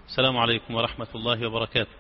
السلام عليكم ورحمة الله وبركاته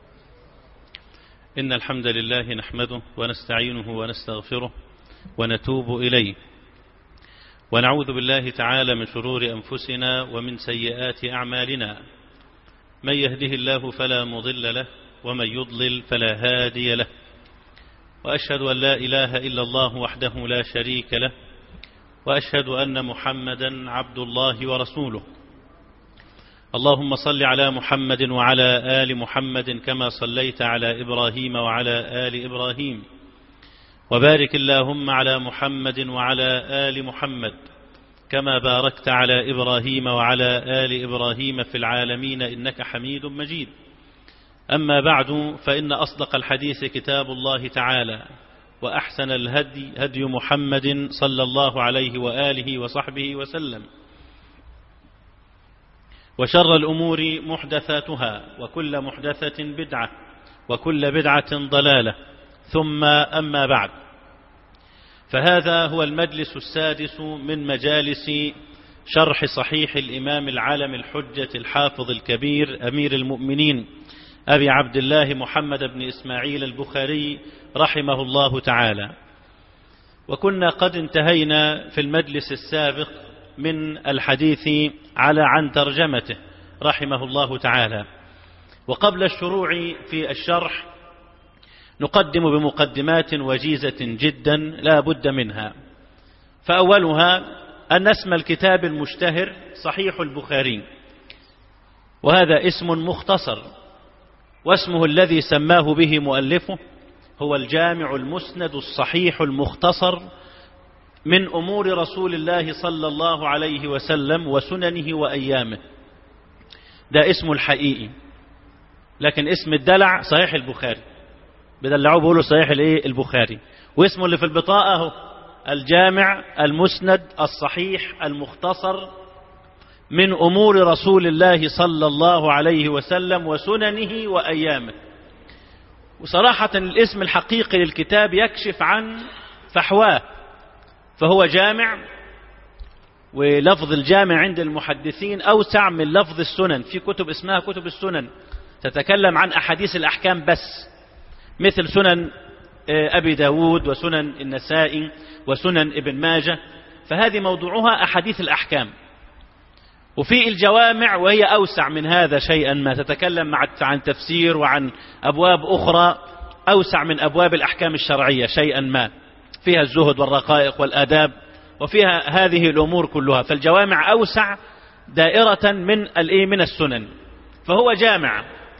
إن الحمد لله نحمده ونستعينه ونستغفره ونتوب إليه ونعوذ بالله تعالى من شرور أنفسنا ومن سيئات أعمالنا من يهده الله فلا مضل له ومن يضلل فلا هادي له وأشهد أن لا إله إلا الله وحده لا شريك له وأشهد أن محمدا عبد الله ورسوله اللهم صل على محمد وعلى آل محمد كما صليت على إبراهيم وعلى آل إبراهيم وبارك اللهم على محمد وعلى آل محمد كما باركت على إبراهيم وعلى آل إبراهيم في العالمين إنك حميد مجيد أما بعد فإن أصدق الحديث كتاب الله تعالى وأحسن الهدي هدي محمد صلى الله عليه وآله وصحبه وسلم وشر الأمور محدثاتها وكل محدثة بدعة وكل بدعة ضلالة ثم أما بعد فهذا هو المجلس السادس من مجالس شرح صحيح الإمام العالم الحجة الحافظ الكبير أمير المؤمنين أبي عبد الله محمد بن إسماعيل البخاري رحمه الله تعالى وكنا قد انتهينا في المجلس السابق من الحديث على عن ترجمته رحمه الله تعالى وقبل الشروع في الشرح نقدم بمقدمات وجيزة جدا لا بد منها فأولها أن اسم الكتاب المشتهر صحيح البخاري وهذا اسم مختصر واسمه الذي سماه به مؤلفه هو الجامع المسند الصحيح المختصر من أمور رسول الله صلى الله عليه وسلم وسننه وأيامه ده اسمه الحقيقي لكن اسم الدلع صحيح البخاري بدلعوه بيقولوا صحيح الايه البخاري واسمه اللي في البطاقة هو الجامع المسند الصحيح المختصر من أمور رسول الله صلى الله عليه وسلم وسننه وأيامه وصراحة الاسم الحقيقي للكتاب يكشف عن فحواه فهو جامع ولفظ الجامع عند المحدثين أوسع من لفظ السنن في كتب اسمها كتب السنن تتكلم عن أحاديث الأحكام بس مثل سنن أبي داود وسنن النسائي وسنن ابن ماجه فهذه موضوعها أحاديث الأحكام وفي الجوامع وهي أوسع من هذا شيئا ما تتكلم عن تفسير وعن أبواب أخرى أوسع من أبواب الأحكام الشرعية شيئا ما فيها الزهد والرقائق والآداب وفيها هذه الأمور كلها فالجوامع أوسع دائرة من الإيه من السنن فهو جامع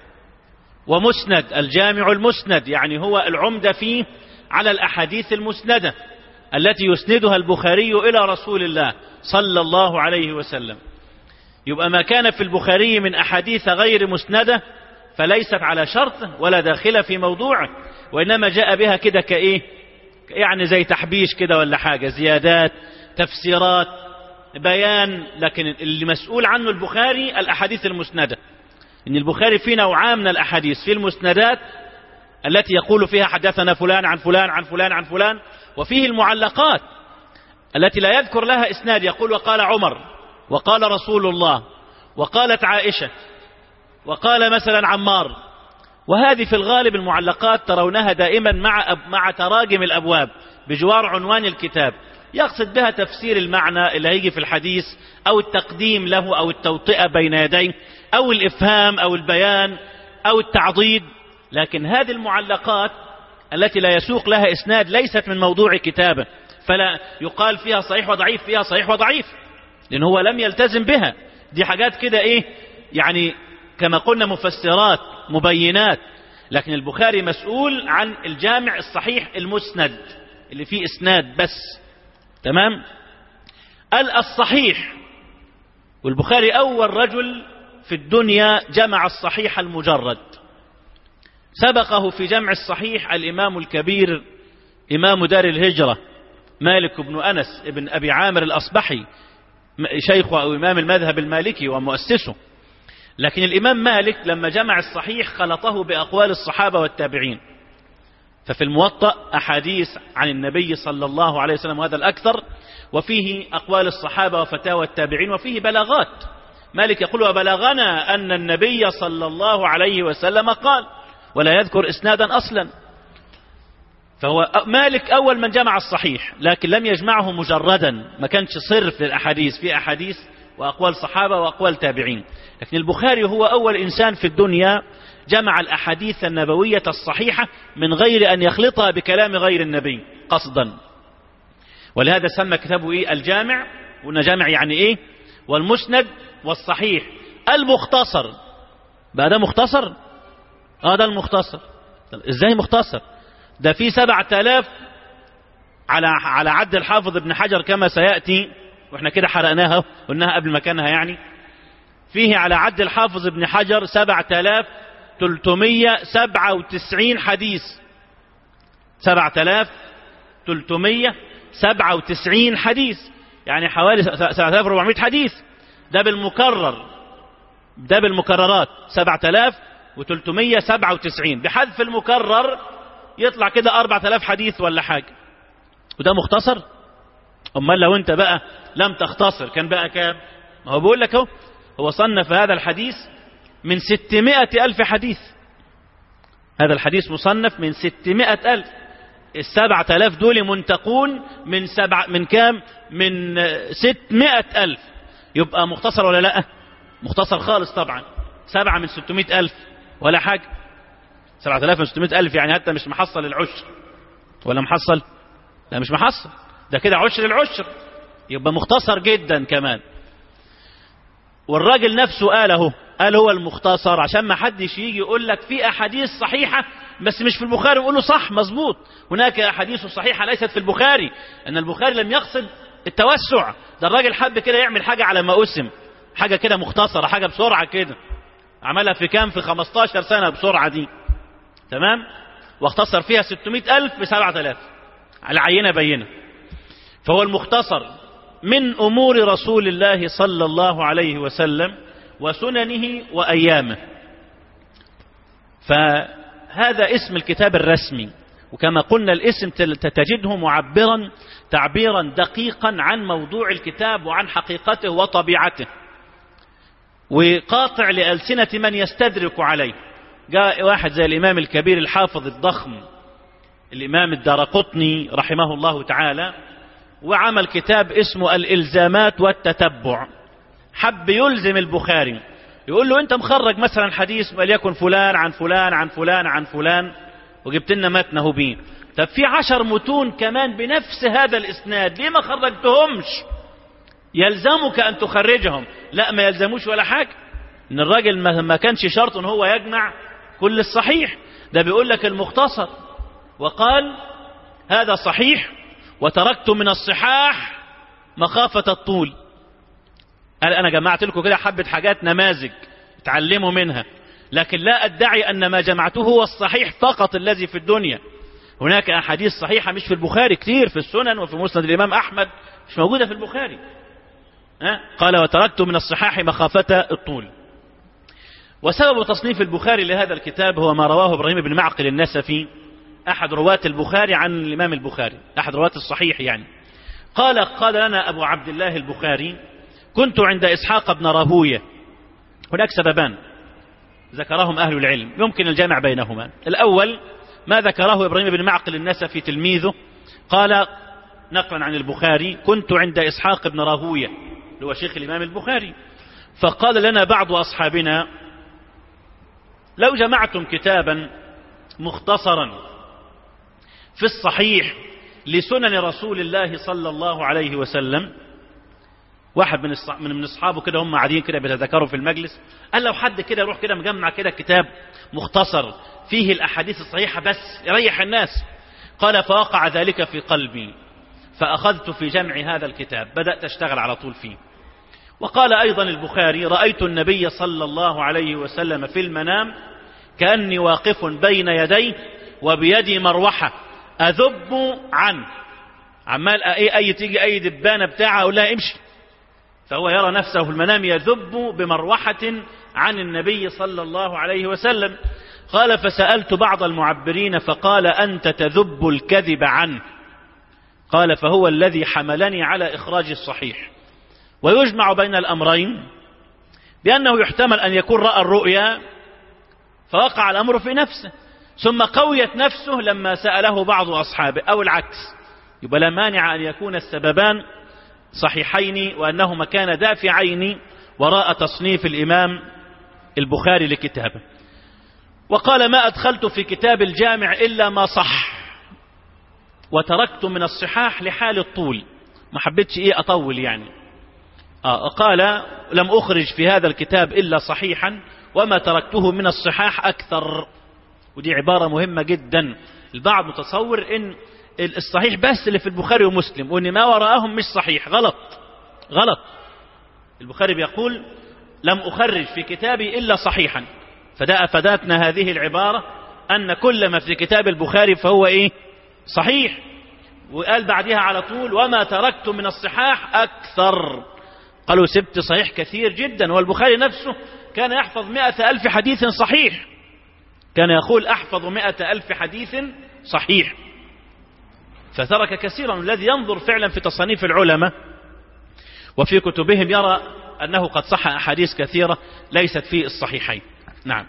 ومسند الجامع المسند يعني هو العمدة فيه على الأحاديث المسندة التي يسندها البخاري إلى رسول الله صلى الله عليه وسلم يبقى ما كان في البخاري من أحاديث غير مسندة فليست على شرطه ولا داخلة في موضوعه وإنما جاء بها كده كإيه يعني زي تحبيش كده ولا حاجة زيادات تفسيرات بيان لكن اللي مسؤول عنه البخاري الأحاديث المسندة إن البخاري فيه نوعان من الأحاديث في المسندات التي يقول فيها حدثنا فلان عن فلان عن فلان عن فلان وفيه المعلقات التي لا يذكر لها إسناد يقول وقال عمر وقال رسول الله وقالت عائشة وقال مثلا عمار وهذه في الغالب المعلقات ترونها دائما مع مع تراجم الأبواب بجوار عنوان الكتاب يقصد بها تفسير المعنى اللي هيجي في الحديث أو التقديم له أو التوطئة بين يديه أو الإفهام أو البيان أو التعضيد لكن هذه المعلقات التي لا يسوق لها إسناد ليست من موضوع كتابه فلا يقال فيها صحيح وضعيف فيها صحيح وضعيف لأن هو لم يلتزم بها دي حاجات كده إيه يعني كما قلنا مفسرات مبينات لكن البخاري مسؤول عن الجامع الصحيح المسند اللي فيه إسناد بس تمام قال الصحيح والبخاري أول رجل في الدنيا جمع الصحيح المجرد سبقه في جمع الصحيح الإمام الكبير إمام دار الهجرة مالك بن أنس ابن أبي عامر الأصبحي شيخ أو إمام المذهب المالكي ومؤسسه لكن الإمام مالك لما جمع الصحيح خلطه بأقوال الصحابة والتابعين ففي الموطأ أحاديث عن النبي صلى الله عليه وسلم وهذا الأكثر وفيه أقوال الصحابة وفتاوى التابعين وفيه بلاغات مالك يقول وبلغنا أن النبي صلى الله عليه وسلم قال ولا يذكر إسنادا أصلا فهو مالك أول من جمع الصحيح لكن لم يجمعه مجردا ما كانش صرف للأحاديث في أحاديث وأقوال صحابة وأقوال تابعين لكن البخاري هو أول إنسان في الدنيا جمع الأحاديث النبوية الصحيحة من غير أن يخلطها بكلام غير النبي قصدا ولهذا سمى كتابه إيه الجامع قلنا جامع يعني إيه والمسند والصحيح المختصر بقى ده مختصر اه ده المختصر ازاي مختصر ده في سبعة آلاف على على عد الحافظ ابن حجر كما سيأتي واحنا كده حرقناها قلناها قبل مكانها يعني فيه على عد الحافظ ابن حجر سبعة آلاف تلتمية سبعة وتسعين حديث سبعة آلاف تلتمية سبعة وتسعين حديث يعني حوالي سبعة آلاف وربعمائة حديث ده بالمكرر ده بالمكررات سبعة آلاف وتلتمية سبعة وتسعين بحذف المكرر يطلع كده أربعة آلاف حديث ولا حاجة وده مختصر أمال لو أنت بقى لم تختصر كان بقى كام ما هو بيقول لك اهو هو صنف هذا الحديث من ستمائة ألف حديث هذا الحديث مصنف من ستمائة ألف السبعة ألاف دول منتقون من سبع من كام من ستمائة ألف يبقى مختصر ولا لا مختصر خالص طبعا سبعة من ستمائة ألف ولا حاجة سبعة ألاف من ستمائة ألف يعني حتى مش محصل العشر ولا محصل لا مش محصل ده كده عشر العشر يبقى مختصر جدا كمان والراجل نفسه قال اهو قال هو المختصر عشان ما حدش يجي يقول لك في احاديث صحيحه بس مش في البخاري يقول له صح مظبوط هناك احاديث صحيحه ليست في البخاري ان البخاري لم يقصد التوسع ده الراجل حب كده يعمل حاجه على ما اسم حاجه كده مختصره حاجه بسرعه كده عملها في كام في 15 سنه بسرعه دي تمام واختصر فيها 600 ألف ب 7000 على عينه بينه فهو المختصر من أمور رسول الله صلى الله عليه وسلم وسننه وأيامه فهذا اسم الكتاب الرسمي وكما قلنا الاسم تجده معبرا تعبيرا دقيقا عن موضوع الكتاب وعن حقيقته وطبيعته وقاطع لألسنة من يستدرك عليه جاء واحد زي الإمام الكبير الحافظ الضخم الإمام الدارقطني رحمه الله تعالى وعمل كتاب اسمه الإلزامات والتتبع حب يلزم البخاري يقول له انت مخرج مثلا حديث وليكن فلان عن فلان عن فلان عن فلان وجبت لنا متنه بيه طب في عشر متون كمان بنفس هذا الاسناد ليه ما خرجتهمش يلزمك ان تخرجهم لا ما يلزموش ولا حاجه ان الراجل ما كانش شرط ان هو يجمع كل الصحيح ده بيقول لك المختصر وقال هذا صحيح وتركت من الصحاح مخافة الطول قال أنا جمعت لكم كده حبة حاجات نماذج تعلموا منها لكن لا أدعي أن ما جمعته هو الصحيح فقط الذي في الدنيا هناك أحاديث صحيحة مش في البخاري كتير في السنن وفي مسند الإمام أحمد مش موجودة في البخاري أه؟ قال وتركت من الصحاح مخافة الطول وسبب تصنيف البخاري لهذا الكتاب هو ما رواه إبراهيم بن معقل النسفي أحد رواة البخاري عن الإمام البخاري أحد رواة الصحيح يعني قال قال لنا أبو عبد الله البخاري كنت عند إسحاق بن راهوية هناك سببان ذكرهم أهل العلم يمكن الجمع بينهما الأول ما ذكره إبراهيم بن معقل النسفي تلميذه قال نقلا عن البخاري كنت عند إسحاق بن راهوية هو شيخ الإمام البخاري فقال لنا بعض أصحابنا لو جمعتم كتابا مختصرا في الصحيح لسنن رسول الله صلى الله عليه وسلم واحد من من من اصحابه كده هم قاعدين كده بيتذكروا في المجلس قال لو حد كده يروح كده مجمع كده كتاب مختصر فيه الاحاديث الصحيحه بس يريح الناس قال فوقع ذلك في قلبي فاخذت في جمع هذا الكتاب بدات اشتغل على طول فيه وقال ايضا البخاري رايت النبي صلى الله عليه وسلم في المنام كاني واقف بين يديه وبيدي مروحه أذب عنه عمال أي, أي تيجي أي دبانة بتاعها أقول لها امشي فهو يرى نفسه في المنام يذب بمروحة عن النبي صلى الله عليه وسلم قال فسألت بعض المعبرين فقال أنت تذب الكذب عنه قال فهو الذي حملني على إخراج الصحيح ويجمع بين الأمرين لأنه يحتمل أن يكون رأى الرؤيا فوقع الأمر في نفسه ثم قويت نفسه لما سأله بعض أصحابه أو العكس يبقى لا مانع أن يكون السببان صحيحين وأنهما كان دافعين وراء تصنيف الإمام البخاري لكتابه وقال ما أدخلت في كتاب الجامع إلا ما صح وتركت من الصحاح لحال الطول ما حبيتش إيه أطول يعني آه قال لم أخرج في هذا الكتاب إلا صحيحا وما تركته من الصحاح أكثر ودي عبارة مهمة جدا البعض متصور إن الصحيح بس اللي في البخاري ومسلم وإن ما وراءهم مش صحيح غلط غلط البخاري بيقول لم أخرج في كتابي إلا صحيحا فده أفادتنا هذه العبارة أن كل ما في كتاب البخاري فهو إيه صحيح وقال بعدها على طول وما تركت من الصحاح أكثر قالوا سبت صحيح كثير جدا والبخاري نفسه كان يحفظ مئة ألف حديث صحيح كان يقول أحفظ مئة ألف حديث صحيح فترك كثيرا الذي ينظر فعلا في تصانيف العلماء وفي كتبهم يرى أنه قد صح أحاديث كثيرة ليست في الصحيحين نعم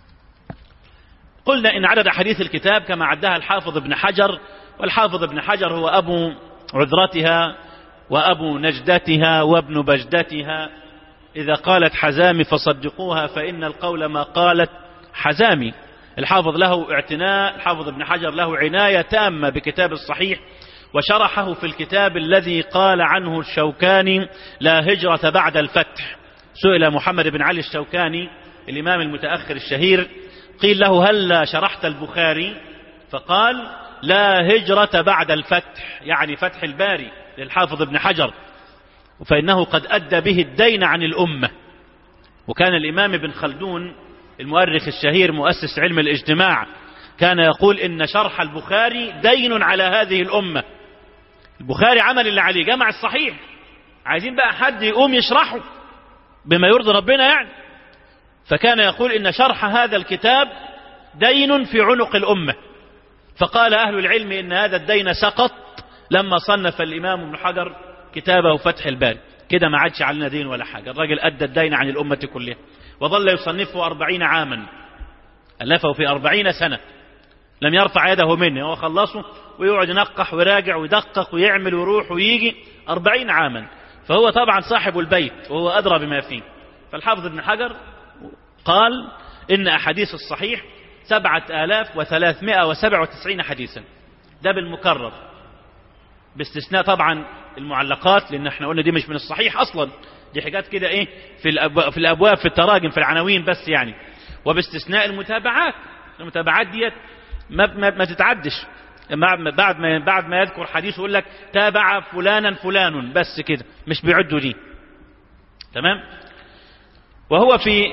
قلنا إن عدد أحاديث الكتاب كما عدها الحافظ ابن حجر والحافظ ابن حجر هو أبو عذرتها وأبو نجدتها وابن بجدتها إذا قالت حزامي فصدقوها فإن القول ما قالت حزامي الحافظ له اعتناء الحافظ ابن حجر له عناية تامة بكتاب الصحيح وشرحه في الكتاب الذي قال عنه الشوكاني لا هجرة بعد الفتح سئل محمد بن علي الشوكاني الإمام المتأخر الشهير قيل له هل شرحت البخاري فقال لا هجرة بعد الفتح يعني فتح الباري للحافظ ابن حجر فإنه قد أدى به الدين عن الأمة وكان الإمام ابن خلدون المؤرخ الشهير مؤسس علم الاجتماع كان يقول إن شرح البخاري دين على هذه الأمة البخاري عمل اللي عليه جمع الصحيح عايزين بقى حد يقوم يشرحه بما يرضي ربنا يعني فكان يقول إن شرح هذا الكتاب دين في عنق الأمة فقال أهل العلم إن هذا الدين سقط لما صنف الإمام ابن حجر كتابه فتح الباري كده ما عادش علينا دين ولا حاجة الراجل أدى الدين عن الأمة كلها وظل يصنفه أربعين عاما ألفه في أربعين سنة لم يرفع يده منه هو خلصه ويقعد ينقح ويراجع ويدقق ويعمل ويروح ويجي أربعين عاما فهو طبعا صاحب البيت وهو أدرى بما فيه فالحافظ ابن حجر قال إن أحاديث الصحيح سبعة آلاف وثلاثمائة وسبع وتسعين حديثا ده بالمكرر باستثناء طبعا المعلقات لأن احنا قلنا دي مش من الصحيح أصلا دي حاجات كده ايه في الأبواب, في الأبواب في التراجم في العناوين بس يعني وباستثناء المتابعات المتابعات ديت ما, ما, ما تتعدش بعد ما بعد ما يذكر حديث يقول لك تابع فلانا فلان بس كده مش بيعدوا دي تمام وهو في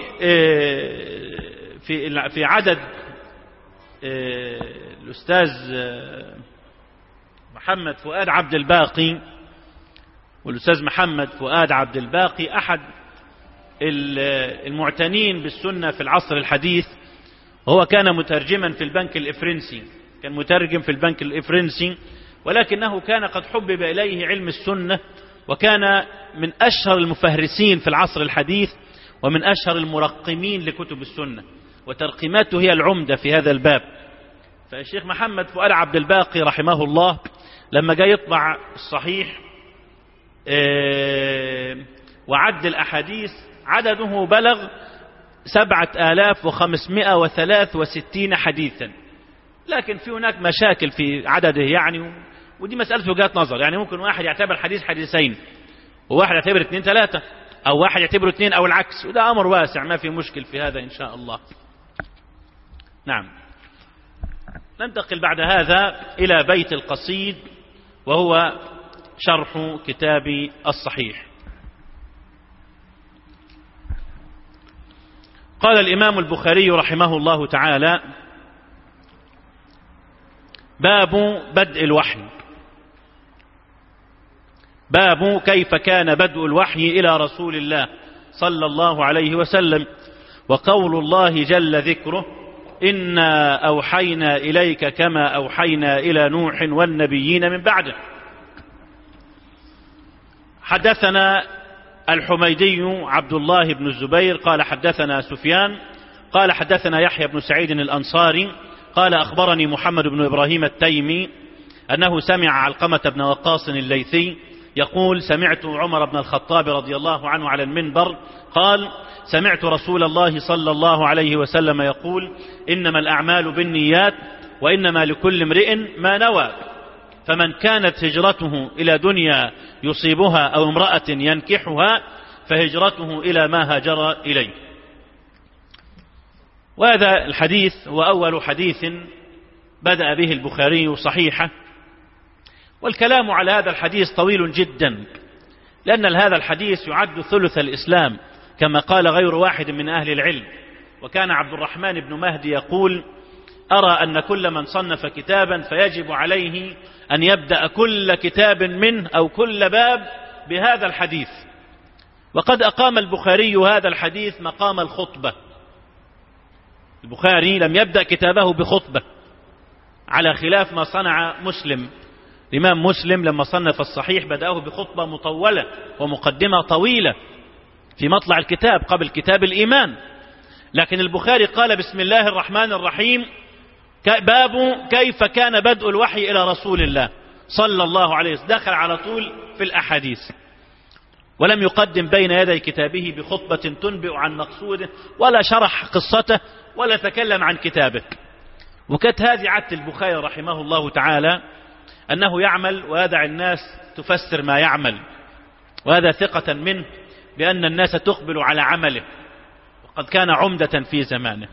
في في عدد الأستاذ محمد فؤاد عبد الباقي والأستاذ محمد فؤاد عبد الباقي أحد المعتنين بالسنة في العصر الحديث هو كان مترجما في البنك الإفرنسي كان مترجم في البنك الإفرنسي ولكنه كان قد حبب إليه علم السنة وكان من أشهر المفهرسين في العصر الحديث ومن أشهر المرقمين لكتب السنة وترقيماته هي العمدة في هذا الباب فالشيخ محمد فؤاد عبد الباقي رحمه الله لما جاء يطبع الصحيح وعد الأحاديث عدده بلغ سبعة آلاف وخمسمائة وثلاث وستين حديثا لكن في هناك مشاكل في عدده يعني ودي مسألة وجهات نظر يعني ممكن واحد يعتبر حديث حديثين وواحد يعتبر اثنين ثلاثة أو واحد يعتبره اثنين أو العكس وده أمر واسع ما في مشكل في هذا إن شاء الله نعم ننتقل بعد هذا إلى بيت القصيد وهو شرح كتاب الصحيح قال الإمام البخاري رحمه الله تعالى باب بدء الوحي باب كيف كان بدء الوحي إلى رسول الله صلى الله عليه وسلم وقول الله جل ذكره إنا أوحينا إليك كما أوحينا إلى نوح والنبيين من بعده حدثنا الحميدي عبد الله بن الزبير قال حدثنا سفيان قال حدثنا يحيى بن سعيد الأنصاري قال أخبرني محمد بن إبراهيم التيمي أنه سمع علقمة بن وقاص الليثي يقول سمعت عمر بن الخطاب رضي الله عنه على المنبر قال سمعت رسول الله صلى الله عليه وسلم يقول إنما الأعمال بالنيات وإنما لكل امرئ ما نوى فمن كانت هجرته إلى دنيا يصيبها أو امرأة ينكحها فهجرته إلى ما هاجر إليه وهذا الحديث هو أول حديث بدأ به البخاري صحيحة والكلام على هذا الحديث طويل جدا لأن هذا الحديث يعد ثلث الإسلام كما قال غير واحد من أهل العلم وكان عبد الرحمن بن مهدي يقول أرى أن كل من صنف كتابا فيجب عليه أن يبدأ كل كتاب منه أو كل باب بهذا الحديث وقد أقام البخاري هذا الحديث مقام الخطبة البخاري لم يبدأ كتابه بخطبة على خلاف ما صنع مسلم الإمام مسلم لما صنف الصحيح بدأه بخطبة مطولة ومقدمة طويلة في مطلع الكتاب قبل كتاب الإيمان لكن البخاري قال بسم الله الرحمن الرحيم باب كيف كان بدء الوحي إلى رسول الله صلى الله عليه وسلم دخل على طول في الأحاديث ولم يقدم بين يدي كتابه بخطبة تنبئ عن مقصوده ولا شرح قصته ولا تكلم عن كتابه وكانت هذه عادة البخاري رحمه الله تعالى أنه يعمل ويدع الناس تفسر ما يعمل وهذا ثقة منه بأن الناس تقبل على عمله وقد كان عمدة في زمانه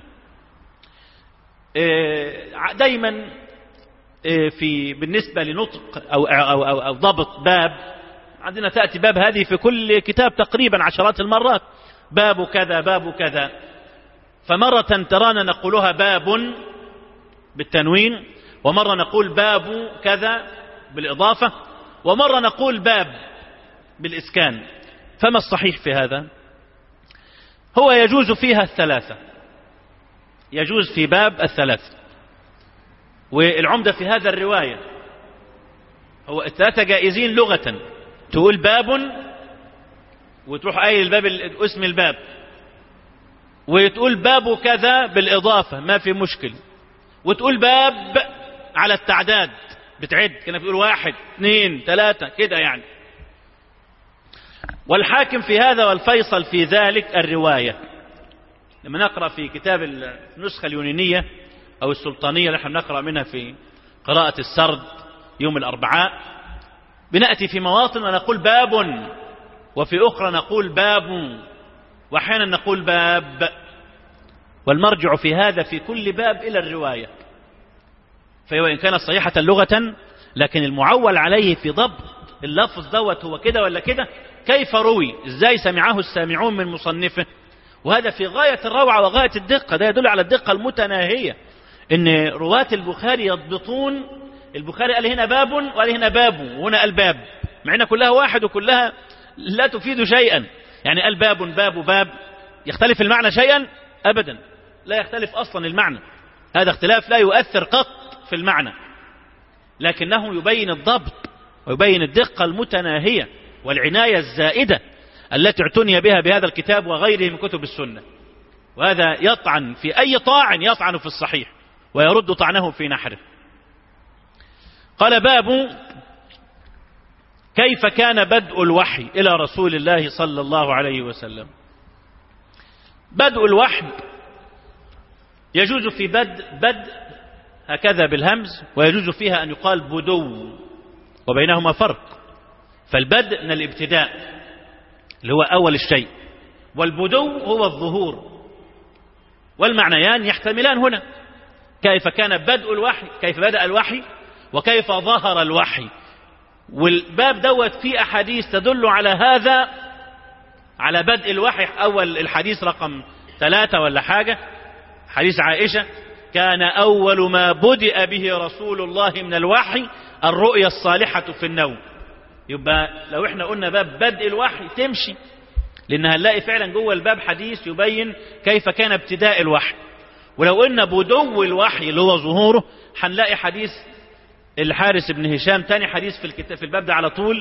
دايما في بالنسبة لنطق أو, أو, أو, أو ضبط باب عندنا تأتي باب هذه في كل كتاب تقريبا عشرات المرات باب كذا باب كذا فمرة ترانا نقولها باب بالتنوين ومرة نقول باب كذا بالإضافة ومرة نقول باب بالإسكان فما الصحيح في هذا هو يجوز فيها الثلاثة يجوز في باب الثلاثة والعمدة في هذا الرواية هو الثلاثة جائزين لغة تقول باب وتروح قايل الباب اسم الباب وتقول باب كذا بالإضافة ما في مشكل وتقول باب على التعداد بتعد كنا بتقول واحد اثنين ثلاثة كده يعني والحاكم في هذا والفيصل في ذلك الرواية لما نقرأ في كتاب النسخة اليونانية أو السلطانية اللي احنا بنقرأ منها في قراءة السرد يوم الأربعاء بنأتي في مواطن ونقول باب وفي أخرى نقول باب وأحيانا نقول باب والمرجع في هذا في كل باب إلى الرواية فهو إن كانت صحيحة لغة لكن المعول عليه في ضبط اللفظ دوت هو كده ولا كده كيف روي ازاي سمعه السامعون من مصنفه وهذا في غاية الروعة وغاية الدقة ده يدل على الدقة المتناهية ان رواة البخاري يضبطون البخاري قال هنا باب وقال هنا باب وهنا قال باب مع انها كلها واحد وكلها لا تفيد شيئا يعني قال باب باب باب يختلف المعنى شيئا ابدا لا يختلف اصلا المعنى هذا اختلاف لا يؤثر قط في المعنى لكنه يبين الضبط ويبين الدقة المتناهية والعناية الزائدة التي اعتني بها بهذا الكتاب وغيره من كتب السنة وهذا يطعن في أي طاعن يطعن في الصحيح ويرد طعنه في نحره قال باب كيف كان بدء الوحي إلى رسول الله صلى الله عليه وسلم بدء الوحي يجوز في بدء بدء هكذا بالهمز ويجوز فيها أن يقال بدو وبينهما فرق فالبدء من الابتداء اللي هو أول الشيء والبدو هو الظهور والمعنيان يحتملان هنا كيف كان بدء الوحي كيف بدأ الوحي وكيف ظهر الوحي والباب دوت فيه أحاديث تدل على هذا على بدء الوحي أول الحديث رقم ثلاثة ولا حاجة حديث عائشة كان أول ما بدأ به رسول الله من الوحي الرؤيا الصالحة في النوم يبقى لو احنا قلنا باب بدء الوحي تمشي لأن هنلاقي فعلا جوه الباب حديث يبين كيف كان ابتداء الوحي ولو قلنا بدو الوحي اللي هو ظهوره هنلاقي حديث الحارس بن هشام تاني حديث في الكتاب في الباب ده على طول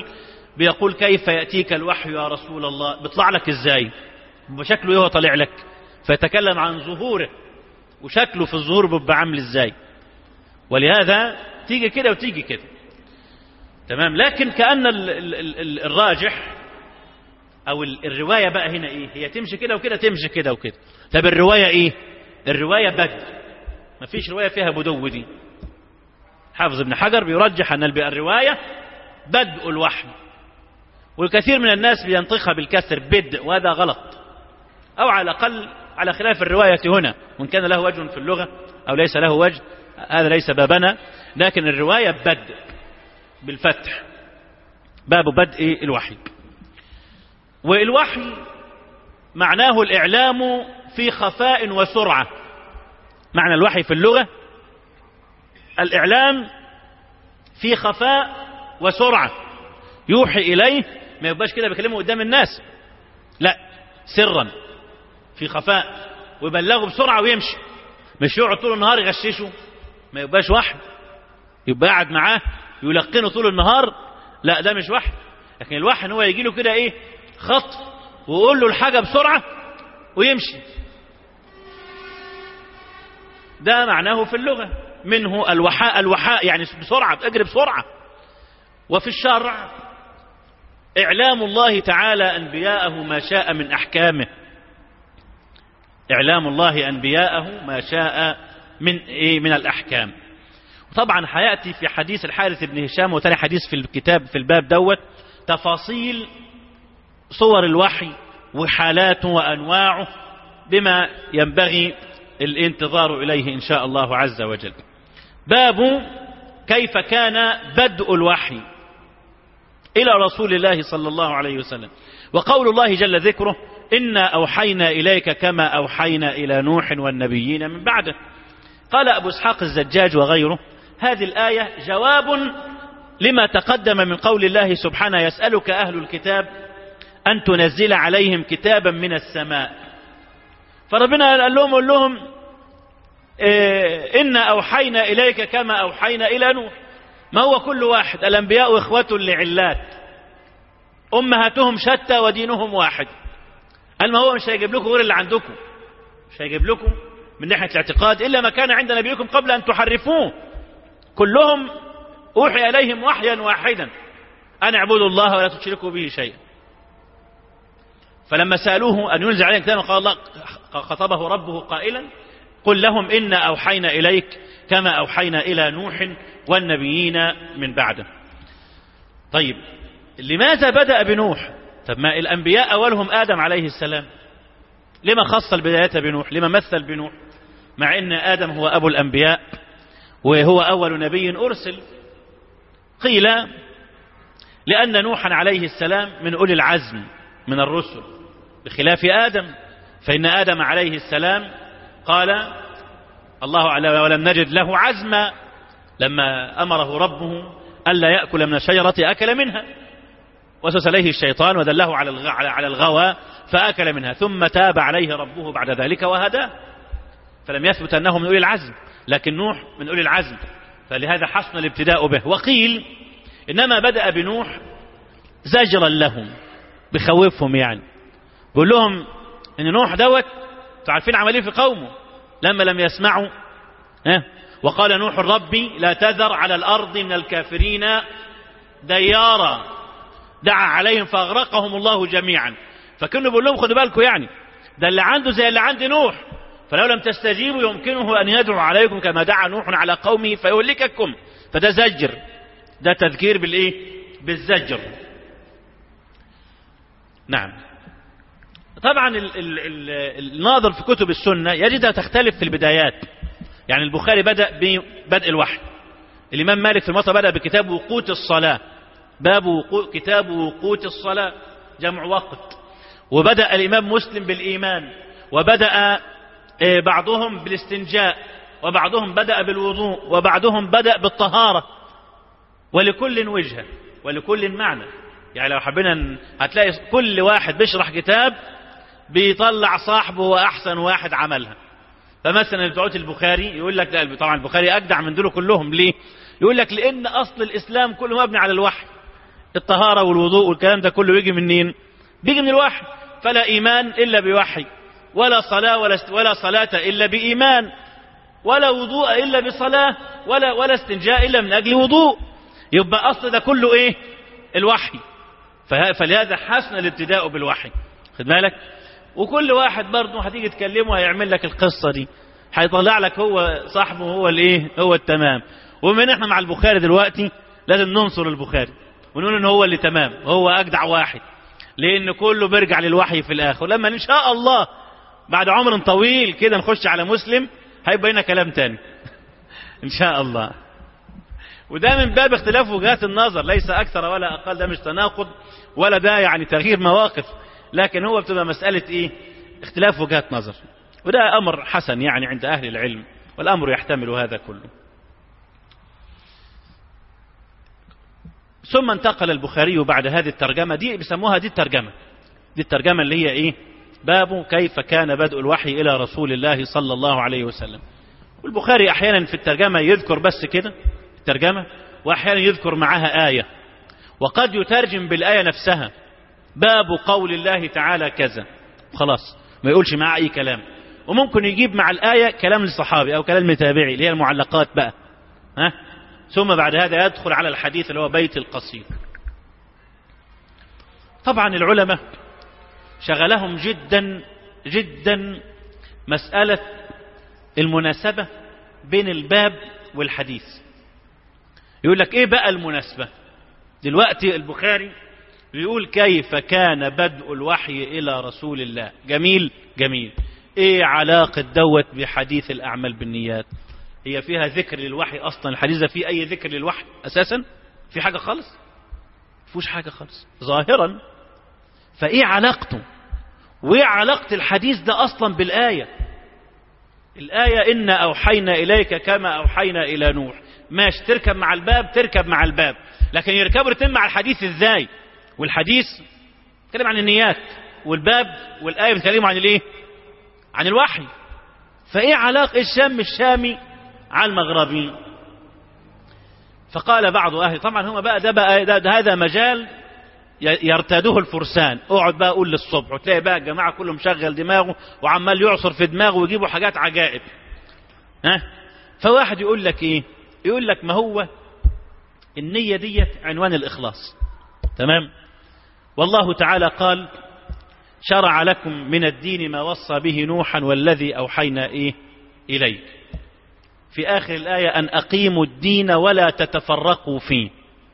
بيقول كيف يأتيك الوحي يا رسول الله بيطلع لك ازاي بشكله ايه هو طالع لك فيتكلم عن ظهوره وشكله في الظهور بيبقى عامل ازاي ولهذا تيجي كده وتيجي كده تمام لكن كأن ال ال ال الراجح او الرواية بقى هنا ايه هي تمشي كده وكده تمشي كده وكده طب الرواية ايه الرواية بدء مفيش رواية فيها بدو دي حافظ ابن حجر بيرجح ان الرواية بدء الوحي والكثير من الناس بينطقها بالكسر بدء وهذا غلط او على الاقل على خلاف الرواية هنا وان كان له وجه في اللغة او ليس له وجه هذا ليس بابنا لكن الرواية بدء بالفتح باب بدء الوحي والوحي معناه الإعلام في خفاء وسرعة معنى الوحي في اللغة الإعلام في خفاء وسرعة يوحي إليه ما يبقاش كده بيكلمه قدام الناس لا سرا في خفاء ويبلغه بسرعة ويمشي مش يقعد طول النهار يغششه ما يبقاش وحي يبقى قاعد معاه يلقنه طول النهار لا ده مش وحي لكن الوحي ان هو يجي له كده ايه خط ويقول له الحاجة بسرعة ويمشي ده معناه في اللغة منه الوحاء الوحاء يعني بسرعة اجري بسرعة وفي الشرع إعلام الله تعالى أنبياءه ما شاء من أحكامه إعلام الله أنبياءه ما شاء من إيه من الأحكام طبعا هيأتي في حديث الحارث بن هشام وتاني حديث في الكتاب في الباب دوت تفاصيل صور الوحي وحالاته وأنواعه بما ينبغي الانتظار إليه إن شاء الله عز وجل باب كيف كان بدء الوحي إلى رسول الله صلى الله عليه وسلم وقول الله جل ذكره إنا أوحينا إليك كما أوحينا إلى نوح والنبيين من بعده قال أبو اسحاق الزجاج وغيره هذه الآية جواب لما تقدم من قول الله سبحانه يسألك أهل الكتاب أن تنزل عليهم كتابا من السماء فربنا قال لهم قال لهم إيه إن أوحينا إليك كما أوحينا إلى نوح ما هو كل واحد الأنبياء إخوة لعلات أمهاتهم شتى ودينهم واحد قال ما هو مش هيجيب لكم غير اللي عندكم مش هيجيب لكم من ناحية الاعتقاد إلا ما كان عند نبيكم قبل أن تحرفوه كلهم أوحي إليهم وحيا واحدا أن اعبدوا الله ولا تشركوا به شيئا فلما سألوه أن ينزل عليهم كتابا قال الله خطبه ربه قائلا قل لهم إنا أوحينا إليك كما أوحينا إلى نوح والنبيين من بعده طيب لماذا بدأ بنوح طب ما الأنبياء أولهم آدم عليه السلام لما خص البداية بنوح لما مثل بنوح مع أن آدم هو أبو الأنبياء وهو أول نبي أرسل قيل لأن نوحا عليه السلام من أولي العزم من الرسل بخلاف آدم فإن آدم عليه السلام قال الله أعلم ولم نجد له عزما لما أمره ربه ألا يأكل من الشجرة أكل منها وسوس إليه الشيطان ودله على على الغوى فأكل منها ثم تاب عليه ربه بعد ذلك وهداه فلم يثبت أنه من أولي العزم لكن نوح من أولي العزم فلهذا حسن الابتداء به وقيل إنما بدأ بنوح زجرا لهم بخوفهم يعني بيقول لهم ان نوح دوت تعرفين عمليه في قومه لما لم يسمعوا ها وقال نوح ربي لا تذر على الارض من الكافرين ديارا دعا عليهم فاغرقهم الله جميعا فكانوا بيقول لهم خدوا بالكم يعني ده اللي عنده زي اللي عند نوح فلو لم تستجيبوا يمكنه ان يدعو عليكم كما دعا نوح على قومه فيهلككم فده زجر ده تذكير بالايه بالزجر نعم طبعا ال ال ال الناظر في كتب السنة يجدها تختلف في البدايات يعني البخاري بدأ ببدء الوحي الإمام مالك في المطر بدأ بكتاب وقوت الصلاة باب وقو كتاب وقوت الصلاة جمع وقت وبدأ الإمام مسلم بالإيمان وبدأ بعضهم بالاستنجاء وبعضهم بدأ بالوضوء وبعضهم بدأ بالطهارة ولكل وجهة ولكل معنى يعني لو حبينا هتلاقي كل واحد بيشرح كتاب بيطلع صاحبه هو احسن واحد عملها فمثلا بتوع البخاري يقول لك ده طبعا البخاري اجدع من دول كلهم ليه يقول لك لان اصل الاسلام كله مبني على الوحي الطهارة والوضوء والكلام ده كله يجي منين بيجي من الوحي فلا إيمان إلا بوحي ولا صلاة ولا, ولا صلاة إلا بإيمان ولا وضوء إلا بصلاة ولا, ولا استنجاء إلا من أجل وضوء يبقى أصل ده كله إيه الوحي فلهذا حسن الابتداء بالوحي خد بالك وكل واحد برضه هتيجي تكلمه هيعمل لك القصة دي هيطلع لك هو صاحبه هو الايه هو التمام ومن احنا مع البخاري دلوقتي لازم ننصر البخاري ونقول ان هو اللي تمام هو اجدع واحد لان كله بيرجع للوحي في الاخر لما ان شاء الله بعد عمر طويل كده نخش على مسلم هيبقى لنا كلام تاني ان شاء الله وده من باب اختلاف وجهات النظر ليس اكثر ولا اقل ده مش تناقض ولا ده يعني تغيير مواقف لكن هو بتبقى مسألة ايه اختلاف وجهات نظر وده امر حسن يعني عند اهل العلم والامر يحتمل هذا كله ثم انتقل البخاري بعد هذه الترجمة دي بيسموها دي الترجمة دي الترجمة اللي هي ايه باب كيف كان بدء الوحي الى رسول الله صلى الله عليه وسلم والبخاري احيانا في الترجمة يذكر بس كده الترجمة واحيانا يذكر معها آية وقد يترجم بالآية نفسها باب قول الله تعالى كذا خلاص ما يقولش معاه أي كلام وممكن يجيب مع الآية كلام للصحابي أو كلام لتابعي اللي هي المعلقات بقى ها ثم بعد هذا يدخل على الحديث اللي هو بيت القصيد طبعا العلماء شغلهم جدا جدا مسألة المناسبة بين الباب والحديث يقول لك ايه بقى المناسبة دلوقتي البخاري بيقول كيف كان بدء الوحي الى رسول الله جميل جميل ايه علاقة دوت بحديث الاعمال بالنيات هي فيها ذكر للوحي اصلا الحديث فيه اي ذكر للوحي اساسا في حاجة خالص فيهوش حاجة خالص ظاهرا فايه علاقته وايه علاقة الحديث ده اصلا بالاية الاية ان اوحينا اليك كما اوحينا الى نوح ماشي تركب مع الباب تركب مع الباب لكن يركبوا الاثنين مع الحديث ازاي والحديث بيتكلم عن النيات والباب والايه بيتكلموا عن الايه عن الوحي فايه علاقه الشام الشامي على المغربي فقال بعض اهل طبعا هم بقى ده بقى ده, ده هذا مجال يرتاده الفرسان اقعد بقى قول للصبح وتلاقي بقى الجماعه كله مشغل دماغه وعمال يعصر في دماغه ويجيبوا حاجات عجائب ها فواحد يقول لك ايه يقول لك ما هو النية ديت عنوان الإخلاص تمام والله تعالى قال شرع لكم من الدين ما وصى به نوحا والذي أوحينا إيه إليك في آخر الآية أن أقيموا الدين ولا تتفرقوا فيه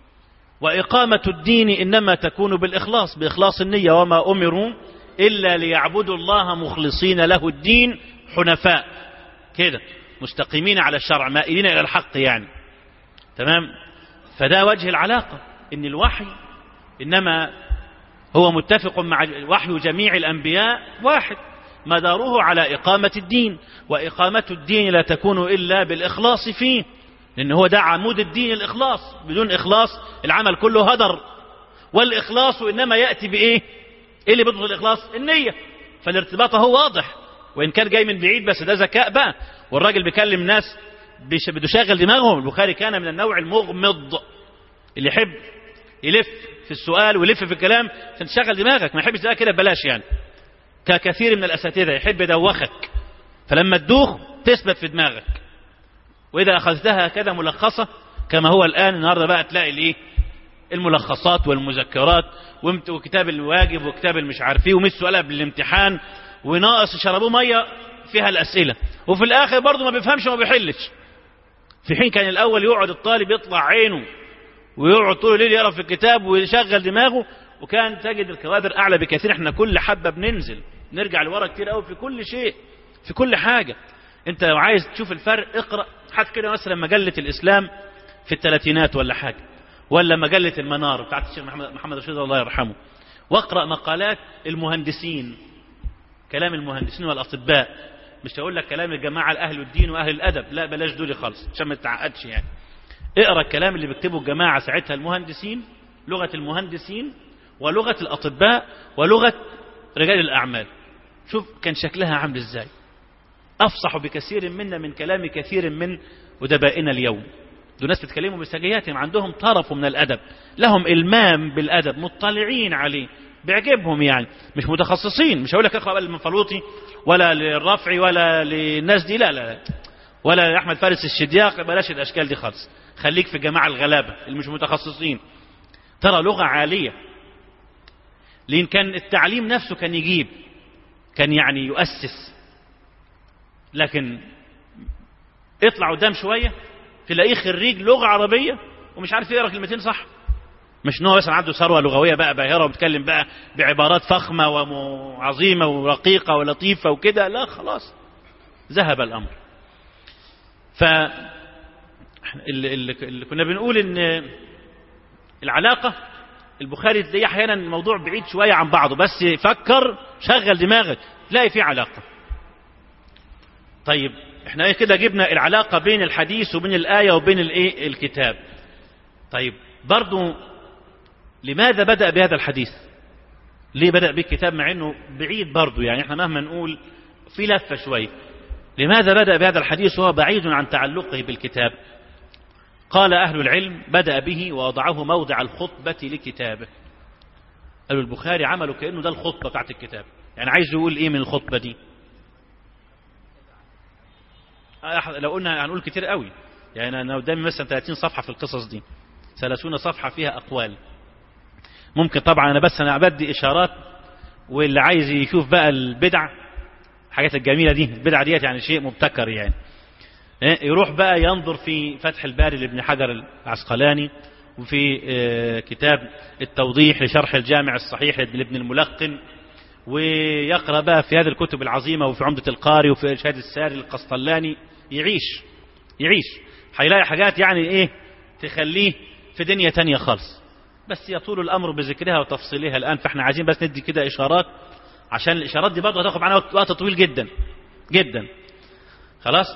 وإقامة الدين إنما تكون بالإخلاص بإخلاص النية وما أمروا إلا ليعبدوا الله مخلصين له الدين حنفاء كده مستقيمين على الشرع مائلين إلى الحق يعني تمام فده وجه العلاقة إن الوحي إنما هو متفق مع وحي جميع الأنبياء واحد مداره على إقامة الدين وإقامة الدين لا تكون إلا بالإخلاص فيه لأن هو ده عمود الدين الإخلاص بدون إخلاص العمل كله هدر والإخلاص إنما يأتي بإيه إيه اللي بيضبط الإخلاص النية فالارتباط هو واضح وإن كان جاي من بعيد بس ده ذكاء بقى والراجل بيكلم ناس بده شاغل دماغهم البخاري كان من النوع المغمض اللي يحب يلف في السؤال ويلف في الكلام عشان تشغل دماغك ما يحبش كده بلاش يعني ككثير من الأساتذة يحب يدوخك فلما تدوخ تثبت في دماغك وإذا أخذتها كده ملخصة كما هو الآن النهاردة بقى تلاقي الإيه الملخصات والمذكرات وكتاب الواجب وكتاب المش عارفيه ومش سؤال قبل الامتحان وناقص يشربوه ميه فيها الأسئلة وفي الآخر برضه ما بيفهمش وما بيحلش في حين كان الأول يقعد الطالب يطلع عينه ويقعد طول الليل يقرا في الكتاب ويشغل دماغه وكان تجد الكوادر أعلى بكثير احنا كل حبة بننزل نرجع لورا كتير قوي في كل شيء في كل حاجة انت لو عايز تشوف الفرق اقرأ حتى كده مثلا مجلة الإسلام في الثلاثينات ولا حاجة ولا مجلة المنار بتاعت الشيخ محمد, محمد رشيد الله يرحمه واقرأ مقالات المهندسين كلام المهندسين والأطباء مش هقول لك كلام الجماعة الأهل الدين وأهل الأدب لا بلاش دول خالص عشان ما تتعقدش يعني اقرأ الكلام اللي بيكتبه الجماعة ساعتها المهندسين لغة المهندسين ولغة الأطباء ولغة رجال الأعمال شوف كان شكلها عامل ازاي أفصح بكثير منا من كلام كثير من أدبائنا اليوم دول ناس بيتكلموا بسجياتهم عندهم طرف من الأدب لهم إلمام بالأدب مطلعين عليه بيعجبهم يعني مش متخصصين مش هقول لك اقرا المنفلوطي ولا للرفعي ولا للناس دي لا لا, لا. ولا لأحمد فارس الشدياق بلاش الأشكال دي خالص خليك في جماعة الغلابة اللي مش متخصصين ترى لغة عالية لأن كان التعليم نفسه كان يجيب كان يعني يؤسس لكن اطلع قدام شوية تلاقيه خريج لغة عربية ومش عارف يقرا كلمتين صح مش ان هو مثلا عنده ثروه لغويه بقى باهره وبيتكلم بقى بعبارات فخمه وعظيمه ورقيقه ولطيفه وكده لا خلاص ذهب الامر ف اللي, اللي كنا بنقول ان العلاقه البخاري تلاقيه احيانا الموضوع بعيد شويه عن بعضه بس فكر شغل دماغك تلاقي في علاقه طيب احنا ايه كده جبنا العلاقه بين الحديث وبين الايه وبين الايه الكتاب طيب برضو لماذا بدأ بهذا الحديث ليه بدأ بالكتاب مع انه بعيد برضو يعني احنا مهما نقول في لفة شوية لماذا بدأ بهذا الحديث وهو بعيد عن تعلقه بالكتاب قال أهل العلم بدأ به ووضعه موضع الخطبة لكتابه قالوا البخاري عمله كأنه ده الخطبة بتاعت الكتاب يعني عايز يقول ايه من الخطبة دي لو قلنا هنقول كتير قوي يعني انا قدامي مثلا 30 صفحة في القصص دي 30 صفحة فيها أقوال ممكن طبعا أنا بس أنا بدي إشارات واللي عايز يشوف بقى البدع الحاجات الجميلة دي البدع ديت يعني شيء مبتكر يعني يروح بقى ينظر في فتح الباري لابن حجر العسقلاني وفي كتاب التوضيح لشرح الجامع الصحيح لابن الملقن ويقرأ بقى في هذه الكتب العظيمة وفي عمدة القاري وفي إرشاد الساري القسطلاني يعيش يعيش هيلاقي حاجات يعني ايه تخليه في دنيا تانية خالص بس يطول الأمر بذكرها وتفصيلها الآن فاحنا عايزين بس ندي كده إشارات عشان الإشارات دي برضه هتاخد معانا وقت طويل جدا جدا خلاص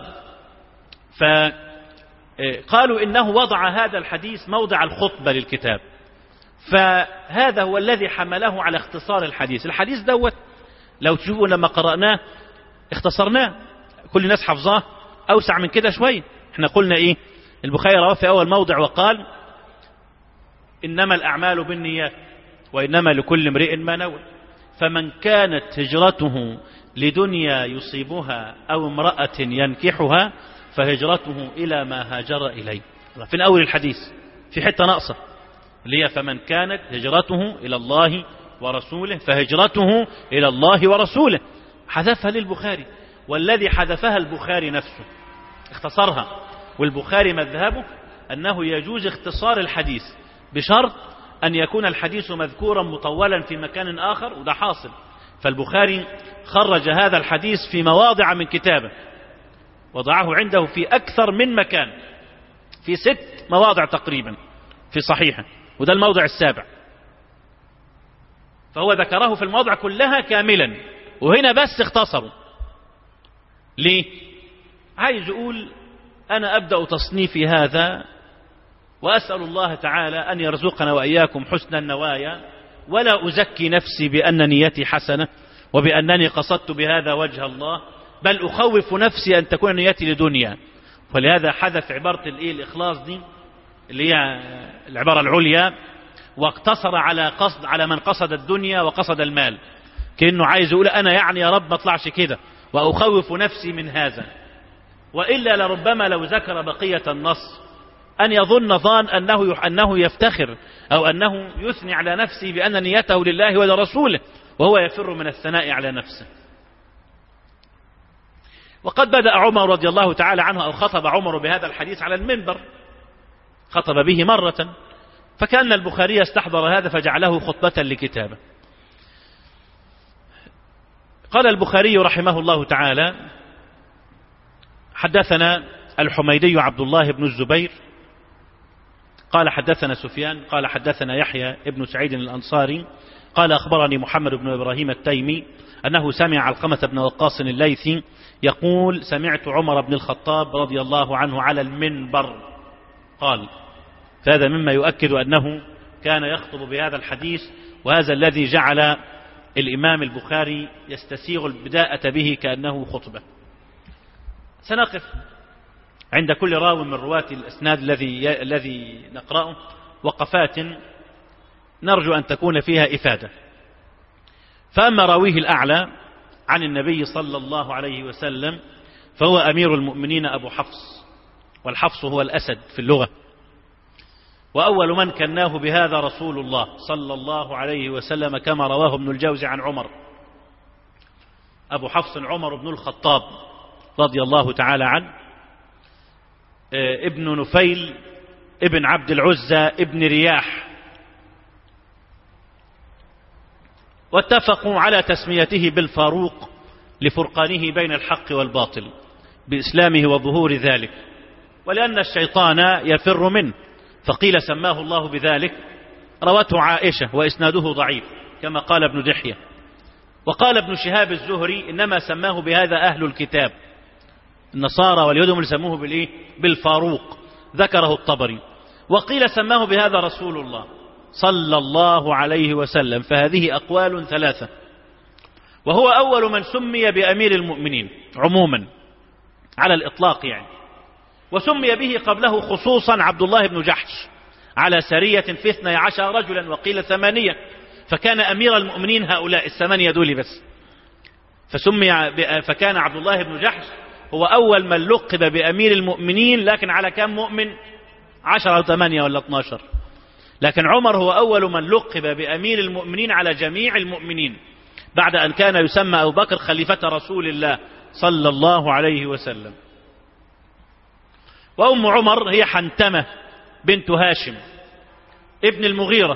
فقالوا إنه وضع هذا الحديث موضع الخطبة للكتاب فهذا هو الذي حمله على اختصار الحديث الحديث دوت لو تشوفوا لما قرأناه اختصرناه كل الناس حفظاه أوسع من كده شوية احنا قلنا ايه البخاري رواه في أول موضع وقال إنما الأعمال بالنيات وإنما لكل امرئ ما نوى فمن كانت هجرته لدنيا يصيبها أو امرأة ينكحها فهجرته إلى ما هاجر إليه في أول الحديث في حتة ناقصة اللي هي فمن كانت هجرته إلى الله ورسوله فهجرته إلى الله ورسوله حذفها للبخاري والذي حذفها البخاري نفسه اختصرها والبخاري مذهبه أنه يجوز اختصار الحديث بشرط أن يكون الحديث مذكورا مطولا في مكان آخر وده حاصل فالبخاري خرج هذا الحديث في مواضع من كتابه وضعه عنده في أكثر من مكان في ست مواضع تقريبا في صحيحه وده الموضع السابع فهو ذكره في المواضع كلها كاملا وهنا بس اختصروا ليه عايز يقول أنا أبدأ تصنيفي هذا وأسأل الله تعالى أن يرزقنا وإياكم حسن النوايا ولا أزكي نفسي بأن نيتي حسنة وبأنني قصدت بهذا وجه الله بل أخوف نفسي أن تكون نيتي لدنيا ولهذا حذف عبارة الإيه الإخلاص دي اللي هي العبارة العليا واقتصر على قصد على من قصد الدنيا وقصد المال كأنه عايز يقول أنا يعني يا رب ما اطلعش كده وأخوف نفسي من هذا وإلا لربما لو ذكر بقية النص أن يظن ظان أنه أنه يفتخر أو أنه يثني على نفسه بأن نيته لله ولرسوله وهو يفر من الثناء على نفسه وقد بدأ عمر رضي الله تعالى عنه أو خطب عمر بهذا الحديث على المنبر خطب به مرة فكان البخاري استحضر هذا فجعله خطبة لكتابه قال البخاري رحمه الله تعالى حدثنا الحميدي عبد الله بن الزبير قال حدثنا سفيان قال حدثنا يحيى ابن سعيد الأنصاري قال أخبرني محمد بن إبراهيم التيمي أنه سمع علقمة بن وقاص الليثي يقول سمعت عمر بن الخطاب رضي الله عنه على المنبر قال فهذا مما يؤكد أنه كان يخطب بهذا الحديث وهذا الذي جعل الإمام البخاري يستسيغ البداءة به كأنه خطبة سنقف عند كل راو من رواة الأسناد الذي الذي نقرأه وقفات نرجو أن تكون فيها إفادة فأما راويه الأعلى عن النبي صلى الله عليه وسلم فهو أمير المؤمنين أبو حفص والحفص هو الأسد في اللغة وأول من كناه بهذا رسول الله صلى الله عليه وسلم كما رواه ابن الجوزي عن عمر أبو حفص عمر بن الخطاب رضي الله تعالى عنه ابن نفيل ابن عبد العزى ابن رياح واتفقوا على تسميته بالفاروق لفرقانه بين الحق والباطل بإسلامه وظهور ذلك ولأن الشيطان يفر منه فقيل سماه الله بذلك روته عائشة وإسناده ضعيف كما قال ابن دحية وقال ابن شهاب الزهري إنما سماه بهذا أهل الكتاب النصارى واليهود هم اللي سموه بالإيه؟ بالفاروق ذكره الطبري وقيل سماه بهذا رسول الله صلى الله عليه وسلم فهذه أقوال ثلاثة وهو أول من سمي بأمير المؤمنين عموما على الإطلاق يعني وسمي به قبله خصوصا عبد الله بن جحش على سرية في اثني عشر رجلا وقيل ثمانية فكان أمير المؤمنين هؤلاء الثمانية دول بس فسمي فكان عبد الله بن جحش هو أول من لقب بأمير المؤمنين لكن على كم مؤمن عشرة أو ثمانية ولا اتناشر لكن عمر هو أول من لقب بأمير المؤمنين على جميع المؤمنين بعد أن كان يسمى أبو بكر خليفة رسول الله صلى الله عليه وسلم وأم عمر هي حنتمة بنت هاشم ابن المغيرة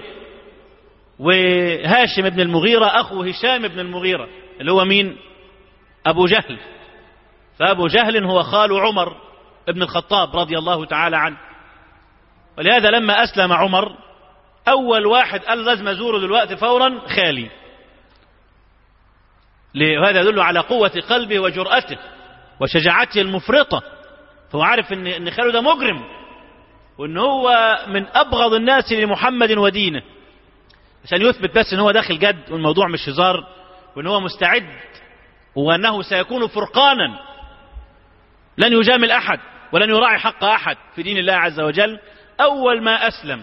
وهاشم ابن المغيرة أخو هشام ابن المغيرة اللي هو مين أبو جهل فأبو جهل هو خال عمر ابن الخطاب رضي الله تعالى عنه ولهذا لما أسلم عمر أول واحد قال لازم أزوره دلوقتي فورا خالي وهذا يدل على قوة قلبه وجرأته وشجاعته المفرطة فهو عارف ان ان خاله ده مجرم وان هو من ابغض الناس لمحمد ودينه عشان يثبت بس ان هو داخل جد والموضوع مش هزار وان هو مستعد وانه سيكون فرقانا لن يجامل احد ولن يراعي حق احد في دين الله عز وجل اول ما اسلم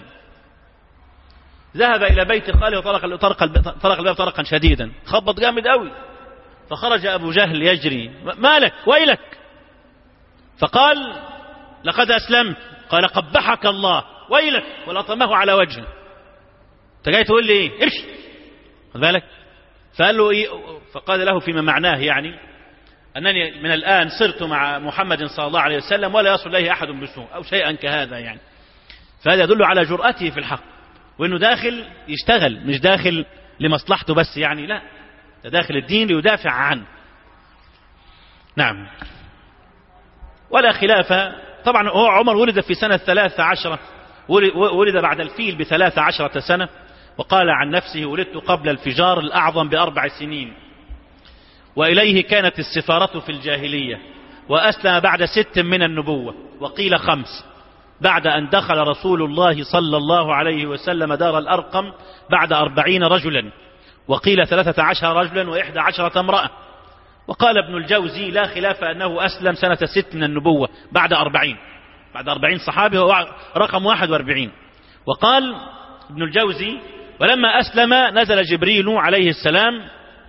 ذهب الى بيت خاله وطرق طرق طرق الباب طرقا شديدا خبط جامد قوي فخرج ابو جهل يجري مالك ويلك فقال لقد أسلمت قال قبحك الله ويلك ولطمه على وجهه انت جاي تقول لي ايه امشي خد بالك فقال له إيه فقال له فيما معناه يعني أنني من الآن صرت مع محمد صلى الله عليه وسلم ولا يصل إليه أحد بسوء أو شيئا كهذا يعني فهذا يدل على جرأته في الحق وأنه داخل يشتغل مش داخل لمصلحته بس يعني لا ده داخل الدين ليدافع عنه نعم ولا خلاف طبعا هو عمر ولد في سنة ثلاثة عشرة ولد بعد الفيل بثلاثة عشرة سنة وقال عن نفسه ولدت قبل الفجار الأعظم بأربع سنين وإليه كانت السفارة في الجاهلية وأسلم بعد ست من النبوة وقيل خمس بعد أن دخل رسول الله صلى الله عليه وسلم دار الأرقم بعد أربعين رجلا وقيل ثلاثة عشر رجلا وإحدى عشرة امرأة وقال ابن الجوزي لا خلاف أنه أسلم سنة ست من النبوة بعد أربعين بعد أربعين صحابي هو رقم واحد واربعين وقال ابن الجوزي ولما أسلم نزل جبريل عليه السلام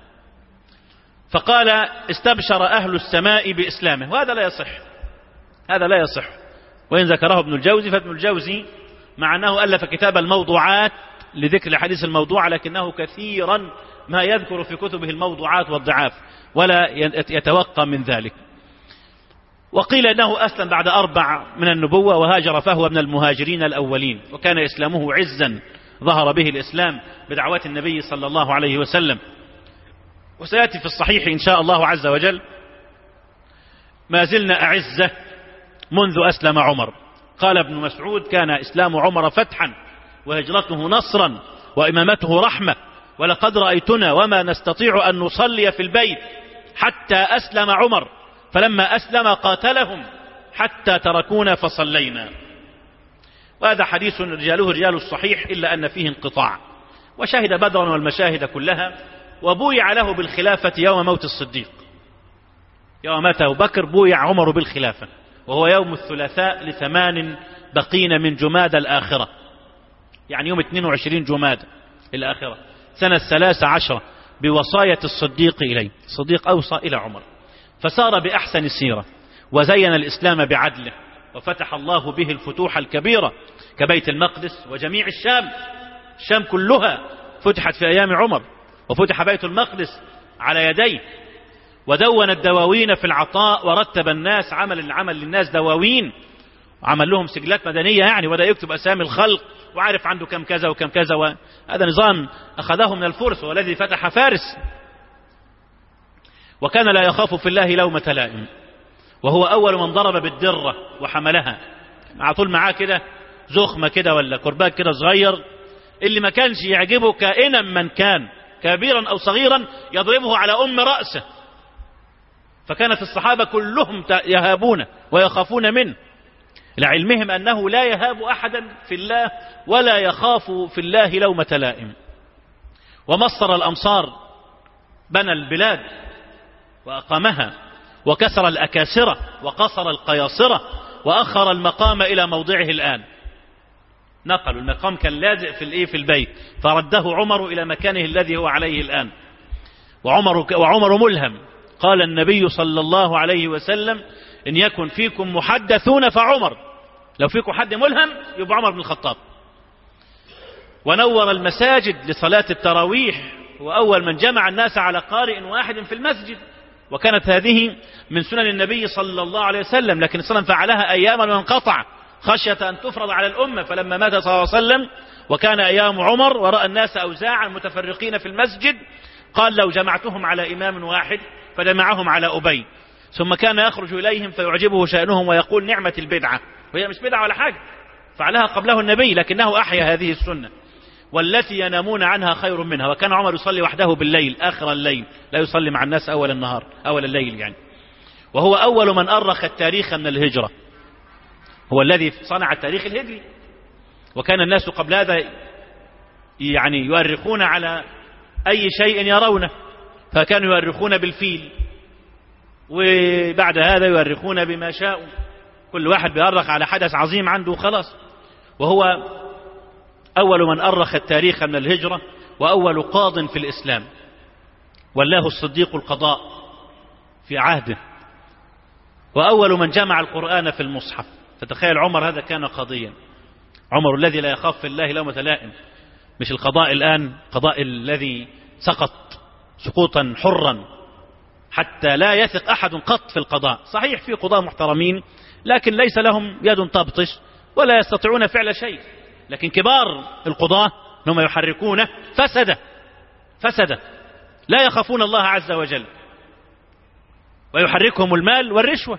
فقال استبشر أهل السماء بإسلامه وهذا لا يصح هذا لا يصح وإن ذكره ابن الجوزي فابن الجوزي مع أنه ألف كتاب الموضوعات لذكر الحديث الموضوع لكنه كثيرا ما يذكر في كتبه الموضوعات والضعاف ولا يتوقع من ذلك وقيل أنه أسلم بعد أربع من النبوة وهاجر فهو من المهاجرين الأولين وكان إسلامه عزا ظهر به الإسلام بدعوات النبي صلى الله عليه وسلم وسيأتي في الصحيح إن شاء الله عز وجل ما زلنا أعزة منذ أسلم عمر قال ابن مسعود كان إسلام عمر فتحا وهجرته نصرا وإمامته رحمة ولقد رأيتنا وما نستطيع أن نصلي في البيت حتى أسلم عمر فلما أسلم قاتلهم حتى تركونا فصلينا وهذا حديث رجاله رجال الصحيح إلا أن فيه انقطاع وشهد بدرا والمشاهد كلها وبويع له بالخلافة يوم موت الصديق يوم مات أبو بكر بويع عمر بالخلافة وهو يوم الثلاثاء لثمان بقين من جماد الآخرة يعني يوم 22 جماد الآخرة سنة الثلاثة عشرة بوصاية الصديق إليه الصديق أوصى إلى عمر فسار بأحسن سيرة وزين الإسلام بعدله وفتح الله به الفتوح الكبيرة كبيت المقدس وجميع الشام الشام كلها فتحت في أيام عمر وفتح بيت المقدس على يديه ودون الدواوين في العطاء ورتب الناس عمل العمل للناس دواوين عمل لهم سجلات مدنية يعني ولا يكتب أسامي الخلق وعارف عنده كم كذا وكم كذا وهذا نظام أخذه من الفرس والذي فتح فارس وكان لا يخاف في الله لومة لائم وهو أول من ضرب بالدرة وحملها على طول معاه كده زخمة كده ولا كرباج كده صغير اللي ما كانش يعجبه كائنا من كان كبيرا أو صغيرا يضربه على أم رأسه فكانت الصحابة كلهم يهابون ويخافون منه لعلمهم أنه لا يهاب أحدا في الله ولا يخاف في الله لومة لائم ومصر الأمصار بنى البلاد وأقامها وكسر الأكاسرة وقصر القياصرة وأخر المقام إلى موضعه الآن نقلوا المقام كان لازق في الايه في البيت فرده عمر إلى مكانه الذي هو عليه الآن وعمر وعمر ملهم قال النبي صلى الله عليه وسلم إن يكن فيكم محدثون فعمر لو فيكم حد ملهم يبقى عمر بن الخطاب ونور المساجد لصلاة التراويح وأول من جمع الناس على قارئ واحد في المسجد وكانت هذه من سنن النبي صلى الله عليه وسلم لكن صلى الله فعلها أياما وانقطع خشية أن تفرض على الأمة فلما مات صلى الله عليه وسلم وكان أيام عمر ورأى الناس أوزاعا متفرقين في المسجد قال لو جمعتهم على إمام واحد فجمعهم على أبي ثم كان يخرج إليهم فيعجبه شأنهم ويقول نعمة البدعة وهي مش بدعة ولا حاجة فعلها قبله النبي لكنه أحيا هذه السنة والتي ينامون عنها خير منها وكان عمر يصلي وحده بالليل آخر الليل لا يصلي مع الناس أول النهار أول الليل يعني وهو أول من أرخ التاريخ من الهجرة هو الذي صنع التاريخ الهجري وكان الناس قبل هذا يعني يؤرخون على أي شيء يرونه فكانوا يؤرخون بالفيل وبعد هذا يؤرخون بما شاءوا كل واحد بيؤرخ على حدث عظيم عنده خلاص وهو أول من أرخ التاريخ من الهجرة وأول قاض في الإسلام ولاه الصديق القضاء في عهده وأول من جمع القرآن في المصحف فتخيل عمر هذا كان قاضيا عمر الذي لا يخاف في الله لومة لائم مش القضاء الآن قضاء الذي سقط سقوطا حرا حتى لا يثق أحد قط في القضاء صحيح في قضاء محترمين لكن ليس لهم يد تبطش ولا يستطيعون فعل شيء لكن كبار القضاة هم يحركون فسد فسد لا يخافون الله عز وجل ويحركهم المال والرشوة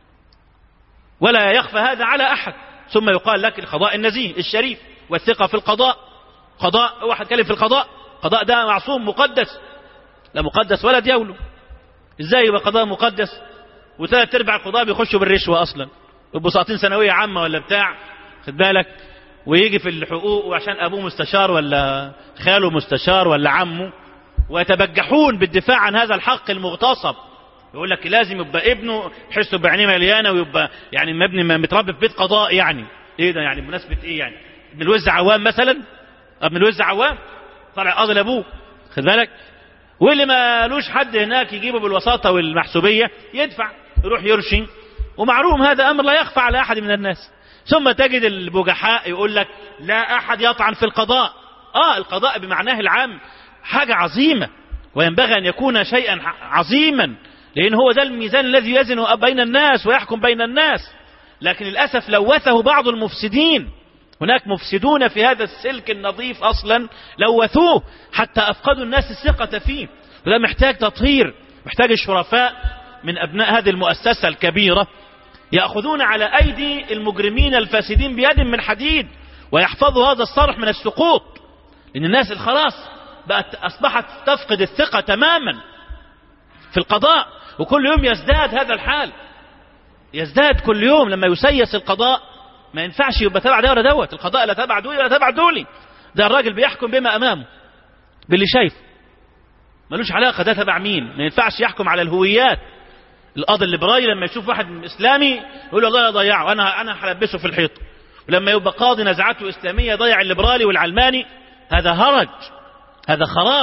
ولا يخفى هذا على أحد ثم يقال لك القضاء النزيه الشريف والثقة في القضاء قضاء واحد كلم في القضاء قضاء ده معصوم مقدس لا مقدس ولا ديوله ازاي يبقى قضاء مقدس وثلاث ارباع القضاء بيخشوا بالرشوة اصلا بساطين ثانوية عامة ولا بتاع خد بالك ويجي في الحقوق وعشان ابوه مستشار ولا خاله مستشار ولا عمه ويتبجحون بالدفاع عن هذا الحق المغتصب يقول لك لازم يبقى ابنه حسه بعينيه مليانه ويبقى يعني مبني متربي في بيت قضاء يعني ايه ده يعني بمناسبه ايه يعني ابن الوز عوام مثلا ابن الوز عوام طلع قاضي لابوه خد بالك واللي ما لوش حد هناك يجيبه بالوساطه والمحسوبيه يدفع يروح يرشي ومعلوم هذا امر لا يخفى على احد من الناس ثم تجد البجحاء يقول لك لا احد يطعن في القضاء اه القضاء بمعناه العام حاجه عظيمه وينبغي ان يكون شيئا عظيما لأن هو ده الميزان الذي يزن بين الناس ويحكم بين الناس لكن للأسف لوثه بعض المفسدين هناك مفسدون في هذا السلك النظيف أصلا لوثوه حتى أفقدوا الناس الثقة فيه وده محتاج تطهير محتاج الشرفاء من أبناء هذه المؤسسة الكبيرة يأخذون على أيدي المجرمين الفاسدين بيد من حديد ويحفظوا هذا الصرح من السقوط لأن الناس خلاص بقت أصبحت تفقد الثقة تماما في القضاء وكل يوم يزداد هذا الحال يزداد كل يوم لما يسيس القضاء ما ينفعش يبقى تبع ده ولا دوت القضاء لا تبع دولي ولا تبع دولي ده الراجل بيحكم بما امامه باللي شايفه ملوش علاقه ده تبع مين ما ينفعش يحكم على الهويات القاضي الليبرالي لما يشوف واحد اسلامي يقول له والله يضيعه انا انا هلبسه في الحيط ولما يبقى قاضي نزعته اسلاميه يضيع الليبرالي والعلماني هذا هرج هذا خراب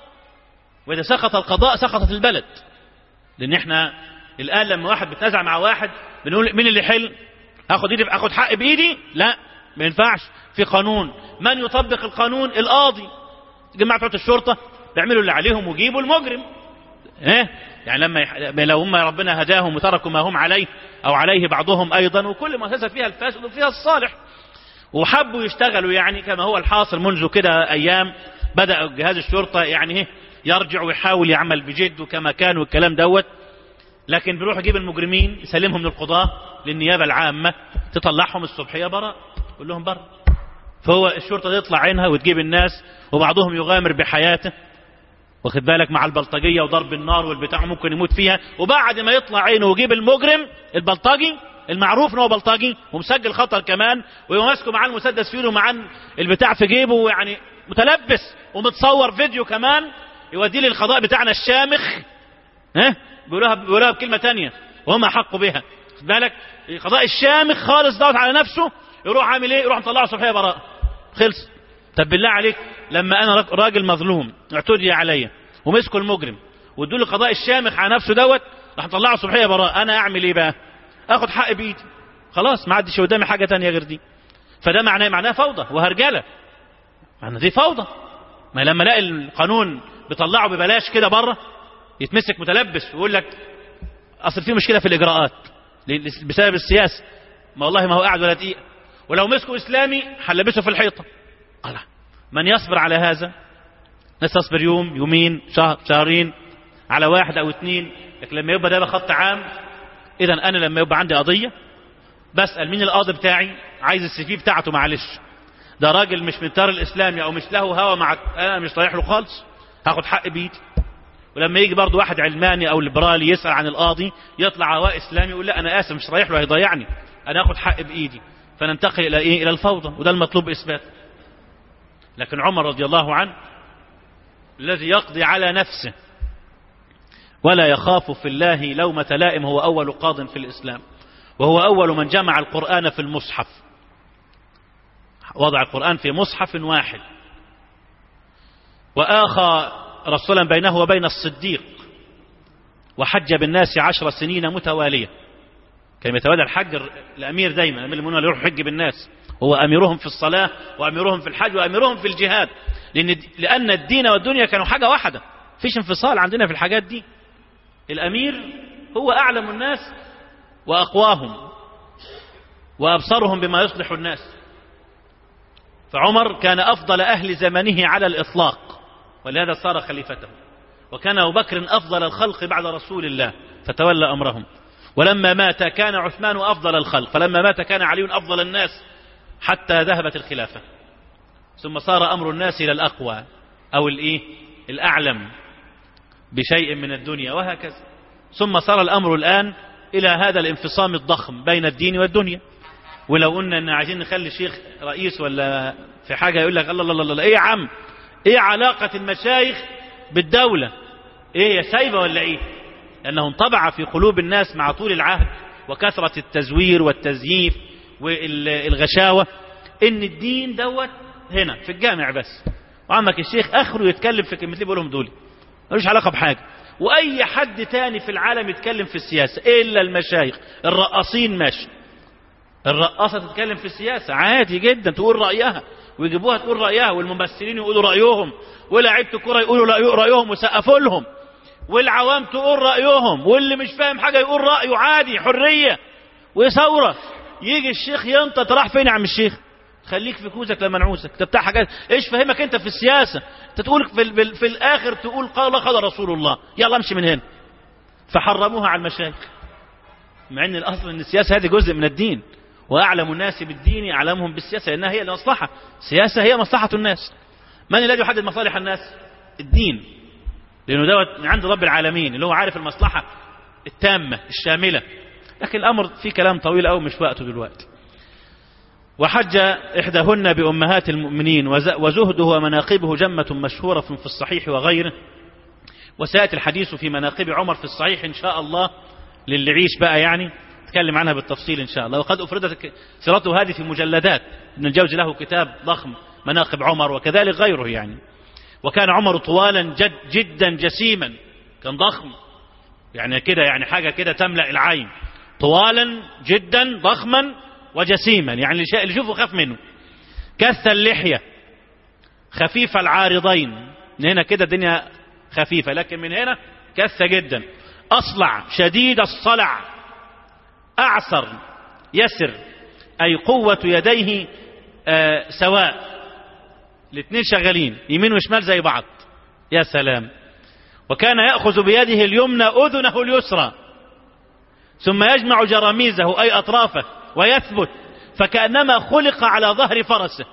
واذا سقط القضاء سقطت البلد لان احنا الان لما واحد بيتنازع مع واحد بنقول مين اللي يحل اخد ايدي اخد حق بايدي لا ما ينفعش في قانون من يطبق القانون القاضي جماعه بتوع الشرطه بيعملوا اللي عليهم ويجيبوا المجرم ايه يعني لما يح... لو هم ربنا هداهم وتركوا ما هم عليه او عليه بعضهم ايضا وكل مؤسسه فيها الفاسد وفيها الصالح وحبوا يشتغلوا يعني كما هو الحاصل منذ كده ايام بدا جهاز الشرطه يعني ايه يرجع ويحاول يعمل بجد كما كان والكلام دوت لكن بيروح يجيب المجرمين يسلمهم للقضاه للنيابه العامه تطلعهم الصبحيه براء يقول لهم بره فهو الشرطه تطلع عينها وتجيب الناس وبعضهم يغامر بحياته واخد بالك مع البلطجيه وضرب النار والبتاع ممكن يموت فيها وبعد ما يطلع عينه ويجيب المجرم البلطجي المعروف ان هو بلطجي ومسجل خطر كمان ويبقى ماسكه معاه المسدس في ايده ومعاه البتاع في جيبه يعني متلبس ومتصور فيديو كمان يوديه للقضاء بتاعنا الشامخ ها بيقولوها بيقولوها بكلمه تانية وهم احق بها خد بالك القضاء الشامخ خالص دوت على نفسه يروح عامل ايه يروح مطلعه صبحيه براءه خلص طب بالله عليك لما انا راجل مظلوم اعتدي عليا ومسكوا المجرم وادوا له القضاء الشامخ على نفسه دوت راح طلعه صبحيه براءه انا اعمل ايه بقى اخد حق بايدي خلاص ما عادش قدامي حاجه تانية غير دي فده معناه معناه فوضى وهرجله معناه دي فوضى ما لما الاقي القانون بيطلعه ببلاش كده بره يتمسك متلبس ويقول لك اصل في مشكله في الاجراءات بسبب السياسه ما والله ما هو قاعد ولا دقيقه ولو مسكوا اسلامي هنلبسه في الحيطه الله من يصبر على هذا ناس تصبر يوم يومين شهر شهرين على واحد او اثنين لكن لما يبقى ده خط عام اذا انا لما يبقى عندي قضيه بسال مين القاضي بتاعي عايز السي في بتاعته معلش ده راجل مش من التيار الاسلامي او مش له هوى مع انا مش رايح له خالص هاخد حق بايدي ولما يجي برضه واحد علماني او ليبرالي يسال عن القاضي يطلع هواء اسلامي يقول لا انا اسف مش رايح له هيضيعني انا اخد حق بايدي فننتقل الى ايه الى الفوضى وده المطلوب اثباته لكن عمر رضي الله عنه الذي يقضي على نفسه ولا يخاف في الله لومة لائم هو أول قاض في الإسلام وهو أول من جمع القرآن في المصحف وضع القرآن في مصحف واحد وآخى رسولا بينه وبين الصديق وحج بالناس عشر سنين متوالية كان يتولى الحج الأمير دايما الأمير المؤمنين يروح يحج بالناس هو أميرهم في الصلاة وأميرهم في الحج وأميرهم في الجهاد لأن, لأن الدين والدنيا كانوا حاجة واحدة فيش انفصال عندنا في الحاجات دي الأمير هو أعلم الناس وأقواهم وأبصرهم بما يصلح الناس فعمر كان أفضل أهل زمنه على الإطلاق ولهذا صار خليفته وكان أبو بكر أفضل الخلق بعد رسول الله فتولى أمرهم ولما مات كان عثمان أفضل الخلق فلما مات كان علي أفضل الناس حتى ذهبت الخلافة ثم صار أمر الناس إلى الأقوى أو الإيه الأعلم بشيء من الدنيا وهكذا ثم صار الأمر الآن إلى هذا الانفصام الضخم بين الدين والدنيا ولو قلنا ان عايزين نخلي شيخ رئيس ولا في حاجة يقول لك الله الله الله ايه يا عم ايه علاقة المشايخ بالدولة ايه يا سايبة ولا ايه لانه انطبع في قلوب الناس مع طول العهد وكثرة التزوير والتزييف والغشاوة ان الدين دوت هنا في الجامع بس وعمك الشيخ اخره يتكلم في كلمتين بيقولهم دول ملوش علاقة بحاجة واي حد تاني في العالم يتكلم في السياسة الا المشايخ الرقاصين ماشي الرقاصة تتكلم في السياسة عادي جدا تقول رأيها ويجيبوها تقول رأيها والممثلين يقولوا رأيهم ولاعيبة الكرة يقولوا رأيهم وسقفوا لهم والعوام تقول رأيهم واللي مش فاهم حاجة يقول رأيه عادي حرية وثورة يجي الشيخ ينطط راح فين يا عم الشيخ خليك في كوزك لما نعوزك انت بتاع حاجات ايش فهمك انت في السياسة انت تقول في, ال... في الاخر تقول قال قال رسول الله يلا امشي من هنا فحرموها على المشايخ مع ان الاصل ان السياسة هذه جزء من الدين واعلم الناس بالدين اعلمهم بالسياسة لانها هي المصلحة السياسة هي مصلحة الناس من الذي يحدد مصالح الناس الدين لانه دوت من عند رب العالمين اللي هو عارف المصلحة التامة الشاملة لكن الامر فيه كلام طويل او مش وقته دلوقتي وحج إحداهن بأمهات المؤمنين وزهده ومناقبه جمة مشهورة في الصحيح وغيره وسيأتي الحديث في مناقب عمر في الصحيح إن شاء الله للي يعيش بقى يعني نتكلم عنها بالتفصيل إن شاء الله وقد أفردت سيرته هذه في مجلدات ابن الجوزي له كتاب ضخم مناقب عمر وكذلك غيره يعني وكان عمر طوالا جد جدا جسيما كان ضخم يعني كده يعني حاجة كده تملأ العين طوالا جدا ضخما وجسيما يعني اللي يشوفه خاف منه كث اللحية خفيف العارضين من هنا كده الدنيا خفيفة لكن من هنا كثة جدا أصلع شديد الصلع أعسر يسر أي قوة يديه آه سواء الاثنين شغالين يمين وشمال زي بعض يا سلام وكان يأخذ بيده اليمنى أذنه اليسرى ثم يجمع جراميزه أي أطرافه ويثبت فكأنما خلق على ظهر فرسه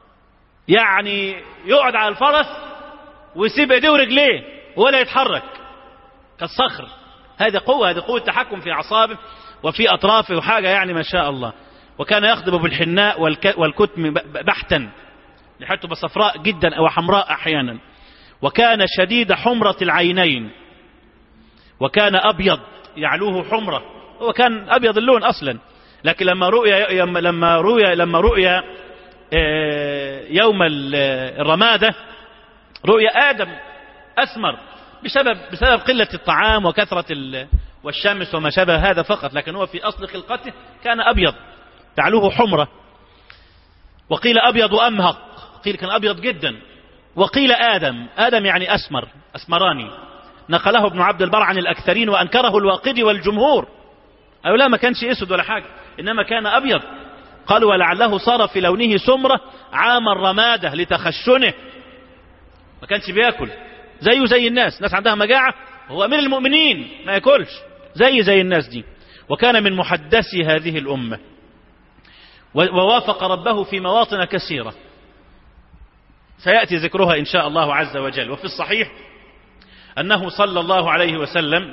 يعني يقعد على الفرس ويسيب ايديه ورجليه ولا يتحرك كالصخر هذه قوة هذه قوة تحكم في أعصابه وفي أطرافه وحاجة يعني ما شاء الله وكان يخضب بالحناء والكتم بحتا لحيته بصفراء جدا أو حمراء أحيانا وكان شديد حمرة العينين وكان أبيض يعلوه حمرة هو كان أبيض اللون أصلا لكن لما رؤي لما رؤي لما رؤي يوم الرمادة رؤي آدم أسمر بسبب بسبب قلة الطعام وكثرة والشمس وما شابه هذا فقط لكن هو في أصل خلقته كان أبيض تعلوه حمرة وقيل أبيض أمهق قيل كان أبيض جدا وقيل آدم آدم يعني أسمر أسمراني نقله ابن عبد البر عن الأكثرين وأنكره الواقدي والجمهور أو لا ما كانش أسود ولا حاجة إنما كان أبيض قالوا ولعله صار في لونه سمرة عام الرمادة لتخشنه ما كانش بياكل زيه زي الناس ناس عندها مجاعة هو من المؤمنين ما ياكلش زي زي الناس دي وكان من محدثي هذه الأمة ووافق ربه في مواطن كثيرة سيأتي ذكرها إن شاء الله عز وجل وفي الصحيح أنه صلى الله عليه وسلم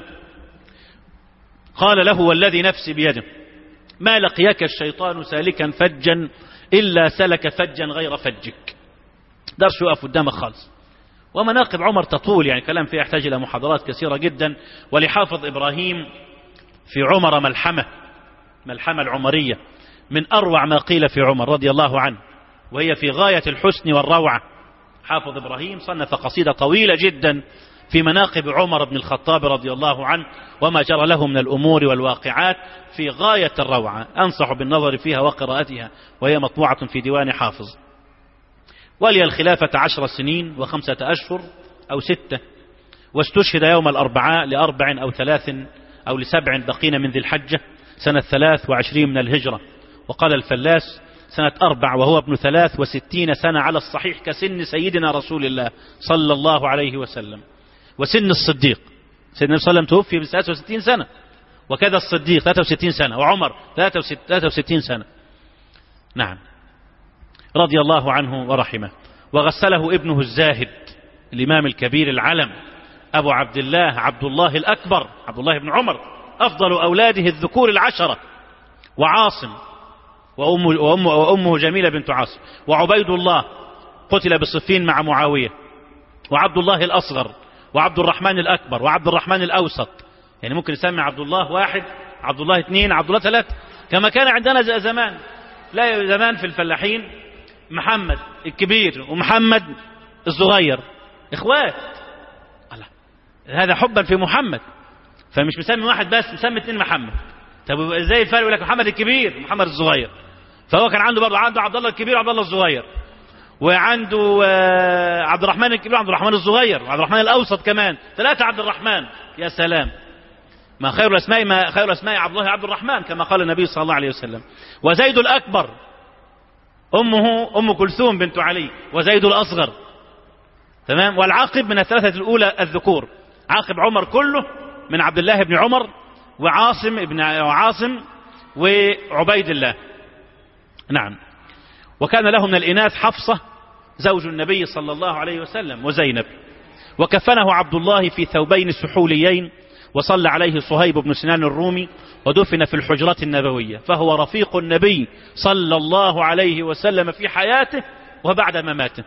قال له والذي نفسي بيده ما لقيك الشيطان سالكا فجا إلا سلك فجا غير فجك درس يقف قدامك خالص ومناقب عمر تطول يعني كلام فيه يحتاج إلى محاضرات كثيرة جدا ولحافظ إبراهيم في عمر ملحمة ملحمة العمرية من أروع ما قيل في عمر رضي الله عنه وهي في غاية الحسن والروعة حافظ إبراهيم صنف قصيدة طويلة جدا في مناقب عمر بن الخطاب رضي الله عنه وما جرى له من الأمور والواقعات في غاية الروعة أنصح بالنظر فيها وقراءتها وهي مطبوعة في ديوان حافظ ولي الخلافة عشر سنين وخمسة أشهر أو ستة واستشهد يوم الأربعاء لأربع أو ثلاث أو لسبع بقين من ذي الحجة سنة ثلاث وعشرين من الهجرة وقال الفلاس سنة أربع وهو ابن ثلاث وستين سنة على الصحيح كسن سيدنا رسول الله صلى الله عليه وسلم وسن الصديق سيدنا صلى الله عليه وسلم توفي ب 63 سنة وكذا الصديق 63 سنة وعمر 63 سنة نعم رضي الله عنه ورحمه وغسله ابنه الزاهد الإمام الكبير العلم أبو عبد الله عبد الله الأكبر عبد الله بن عمر أفضل أولاده الذكور العشرة وعاصم وأمه, وأمه, وأمه جميلة بنت عاصم وعبيد الله قتل بصفين مع معاوية وعبد الله الأصغر وعبد الرحمن الأكبر وعبد الرحمن الأوسط يعني ممكن يسمي عبد الله واحد عبد الله اثنين عبد الله ثلاثة كما كان عندنا زمان لا زمان في الفلاحين محمد الكبير ومحمد الصغير اخوات الله هذا حبا في محمد فمش مسمي واحد بس مسمي اثنين محمد طب ازاي الفرق يقول لك محمد الكبير ومحمد الصغير فهو كان عنده برضه عنده عبد الله الكبير وعبد الله الصغير وعنده عبد الرحمن الكبير وعبد الرحمن الصغير وعبد الرحمن الاوسط كمان ثلاثه عبد الرحمن يا سلام ما خير الاسماء ما خير الاسماء عبد الله عبد الرحمن كما قال النبي صلى الله عليه وسلم وزيد الاكبر امه ام كلثوم بنت علي وزيد الاصغر تمام والعاقب من الثلاثه الاولى الذكور عاقب عمر كله من عبد الله بن عمر وعاصم ابن وعاصم وعبيد الله نعم وكان له من الإناث حفصة زوج النبي صلى الله عليه وسلم وزينب وكفنه عبد الله في ثوبين سحوليين وصلى عليه صهيب بن سنان الرومي ودفن في الحجرة النبوية فهو رفيق النبي صلى الله عليه وسلم في حياته وبعد مماته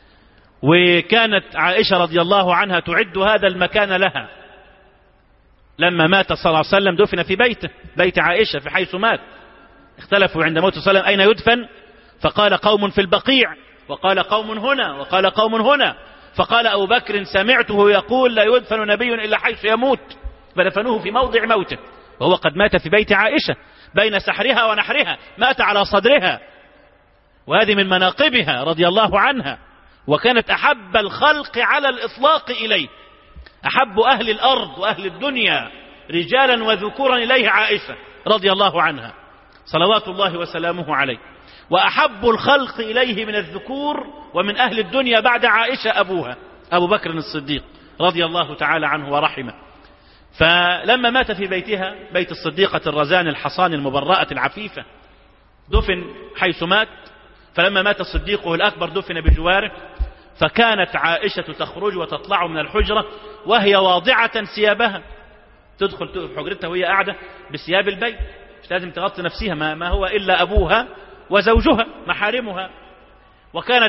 وكانت عائشة رضي الله عنها تعد هذا المكان لها لما مات صلى الله عليه وسلم دفن في بيته بيت عائشة في حيث مات اختلفوا عند موت صلى الله عليه وسلم أين يدفن فقال قوم في البقيع وقال قوم هنا وقال قوم هنا فقال أبو بكر سمعته يقول لا يدفن نبي إلا حيث يموت فدفنوه في موضع موته وهو قد مات في بيت عائشة بين سحرها ونحرها مات على صدرها وهذه من مناقبها رضي الله عنها وكانت أحب الخلق على الإطلاق إليه أحب أهل الأرض وأهل الدنيا رجالا وذكورا إليه عائشة رضي الله عنها صلوات الله وسلامه عليه وأحب الخلق إليه من الذكور ومن أهل الدنيا بعد عائشة أبوها أبو بكر الصديق رضي الله تعالى عنه ورحمه فلما مات في بيتها بيت الصديقة الرزان الحصان المبرأة العفيفة دفن حيث مات فلما مات صديقه الأكبر دفن بجواره فكانت عائشة تخرج وتطلع من الحجرة وهي واضعة ثيابها تدخل في حجرتها وهي قاعدة بثياب البيت مش لازم تغطي نفسها ما, ما هو إلا أبوها وزوجها محارمها وكانت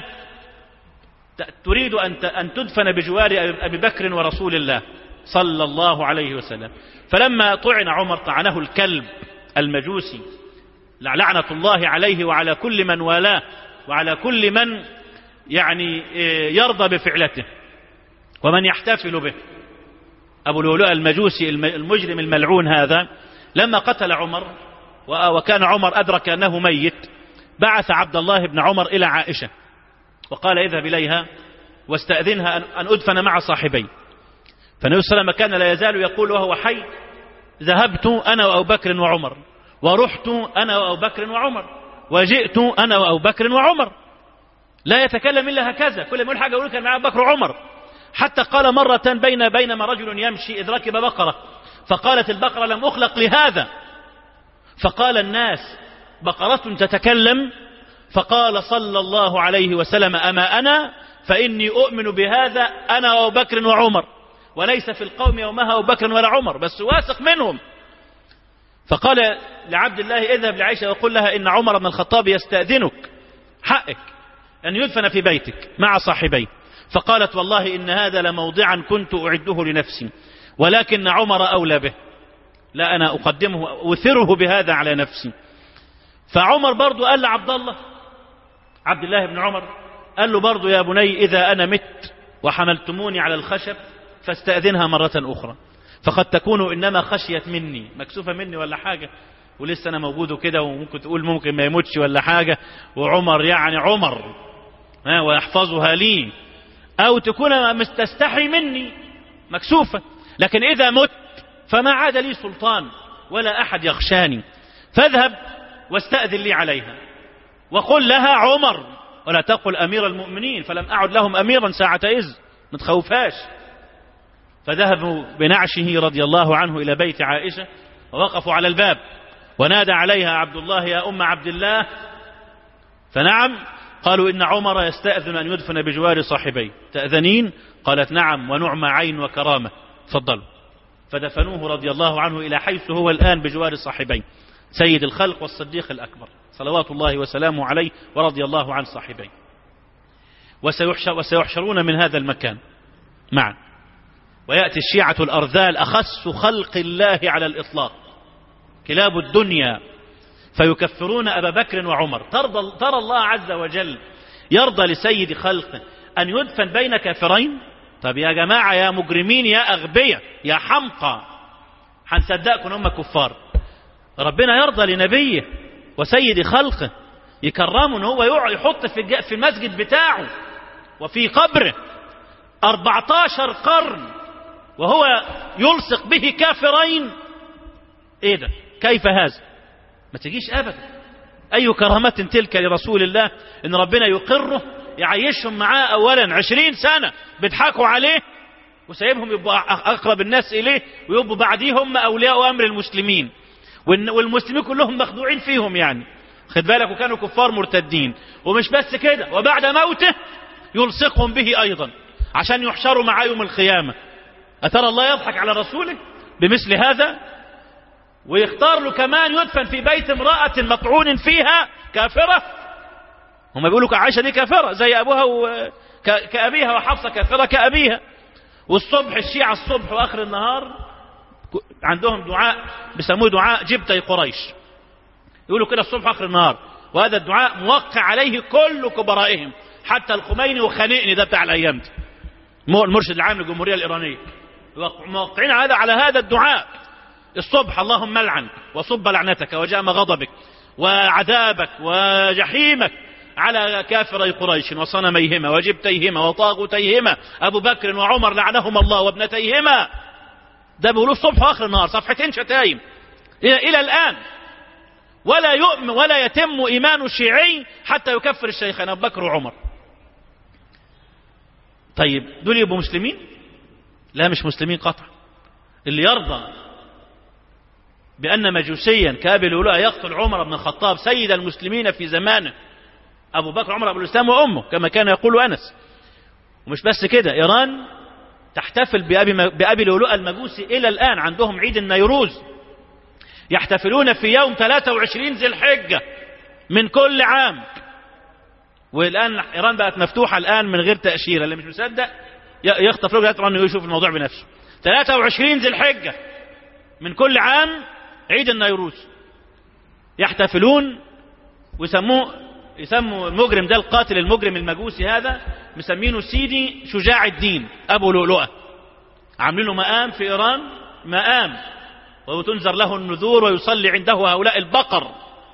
تريد أن تدفن بجوار أبي بكر ورسول الله صلى الله عليه وسلم فلما طعن عمر طعنه الكلب المجوسي لعنة الله عليه وعلى كل من والاه وعلى كل من يعني يرضى بفعلته ومن يحتفل به أبو لؤلؤ المجوسي المجرم الملعون هذا لما قتل عمر وكان عمر أدرك أنه ميت بعث عبد الله بن عمر إلى عائشة وقال اذهب إليها واستأذنها أن أدفن مع صاحبي فالنبي صلى الله عليه وسلم كان لا يزال يقول وهو حي ذهبت أنا وأبو بكر وعمر ورحت أنا وأبو بكر وعمر وجئت أنا وأبو بكر وعمر لا يتكلم إلا هكذا كل ما يقول حاجة يقول كان مع أبو بكر وعمر حتى قال مرة بين بينما رجل يمشي إذ ركب بقرة فقالت البقرة لم أخلق لهذا فقال الناس بقرة تتكلم فقال صلى الله عليه وسلم أما أنا فإني أؤمن بهذا أنا وأبو بكر وعمر وليس في القوم يومها أبو بكر ولا عمر بس واثق منهم فقال لعبد الله اذهب لعائشة وقل لها إن عمر بن الخطاب يستأذنك حقك أن يدفن في بيتك مع صاحبيه فقالت والله إن هذا لموضعا كنت أعده لنفسي ولكن عمر أولى به لا أنا أقدمه أثره بهذا على نفسي فعمر برضو قال لعبد الله عبد الله بن عمر قال له برضو يا بني إذا أنا مت وحملتموني على الخشب فاستأذنها مرة أخرى فقد تكون إنما خشيت مني مكسوفة مني ولا حاجة ولسه أنا موجود كده وممكن تقول ممكن ما يموتش ولا حاجة وعمر يعني عمر ها ويحفظها لي أو تكون مستستحي مني مكسوفة لكن إذا مت فما عاد لي سلطان ولا أحد يخشاني فاذهب واستأذن لي عليها وقل لها عمر ولا تقل أمير المؤمنين فلم أعد لهم أميرا ساعة إذ ما تخوفاش فذهبوا بنعشه رضي الله عنه إلى بيت عائشة ووقفوا على الباب ونادى عليها عبد الله يا أم عبد الله فنعم قالوا إن عمر يستأذن أن يدفن بجوار صاحبيه تأذنين قالت نعم ونعم عين وكرامة تفضلوا فدفنوه رضي الله عنه إلى حيث هو الآن بجوار صاحبيه سيد الخلق والصديق الأكبر صلوات الله وسلامه عليه ورضي الله عن صاحبيه وسيحشر وسيحشرون من هذا المكان معا ويأتي الشيعة الأرذال أخس خلق الله على الإطلاق كلاب الدنيا فيكفرون أبا بكر وعمر ترضى ترى الله عز وجل يرضى لسيد خلقه أن يدفن بين كافرين طب يا جماعة يا مجرمين يا أغبية يا حمقى هنصدقكم هم كفار ربنا يرضى لنبيه وسيد خلقه يكرمه ان هو يحط في في المسجد بتاعه وفي قبره 14 قرن وهو يلصق به كافرين ايه ده كيف هذا ما تجيش ابدا اي كرامة تلك لرسول الله ان ربنا يقره يعيشهم معاه اولا عشرين سنة بيضحكوا عليه وسايبهم يبقوا اقرب الناس اليه ويبقوا بعديهم اولياء امر المسلمين والمسلمين كلهم مخدوعين فيهم يعني خد بالك وكانوا كفار مرتدين ومش بس كده وبعد موته يلصقهم به ايضا عشان يحشروا معاه يوم القيامة أترى الله يضحك على رسوله بمثل هذا ويختار له كمان يدفن في بيت امرأة مطعون فيها كافرة هم بيقولوا عائشة دي كافرة زي أبوها و... كأبيها وحفصة كافرة كأبيها والصبح الشيعة الصبح وآخر النهار عندهم دعاء بيسموه دعاء جبتي قريش يقولوا كده الصبح آخر النهار وهذا الدعاء موقع عليه كل كبرائهم حتى الخميني وخانقني ده بتاع الأيام دي المرشد العام للجمهورية الإيرانية موقعين هذا على هذا الدعاء الصبح اللهم لعن وصب لعنتك وجام غضبك وعذابك وجحيمك على كافري قريش وصنميهما وجبتيهما وطاغوتيهما أبو بكر وعمر لعنهم الله وابنتيهما ده بيقولوا الصبح وآخر النهار صفحتين شتايم إلى, إلى الآن ولا يؤمن ولا يتم إيمان الشيعي حتى يكفر الشيخين أبو بكر وعمر طيب دول يبقوا مسلمين لا مش مسلمين قطعا اللي يرضى بأن مجوسيا كابل لؤلؤة يقتل عمر بن الخطاب سيد المسلمين في زمانه أبو بكر عمر أبو الإسلام وأمه كما كان يقول أنس ومش بس كده إيران تحتفل بأبي, بأبي لؤلؤة المجوسي إلى الآن عندهم عيد النيروز يحتفلون في يوم 23 ذي الحجة من كل عام والآن إيران بقت مفتوحة الآن من غير تأشيرة اللي مش مصدق يخطف له إيران ويشوف الموضوع بنفسه 23 ذي الحجة من كل عام عيد النيروز يحتفلون ويسموه يسموا المجرم ده القاتل المجرم المجوسي هذا مسمينه سيدي شجاع الدين أبو لؤلؤة عاملين له مقام في إيران مقام وتنذر له النذور ويصلي عنده هؤلاء البقر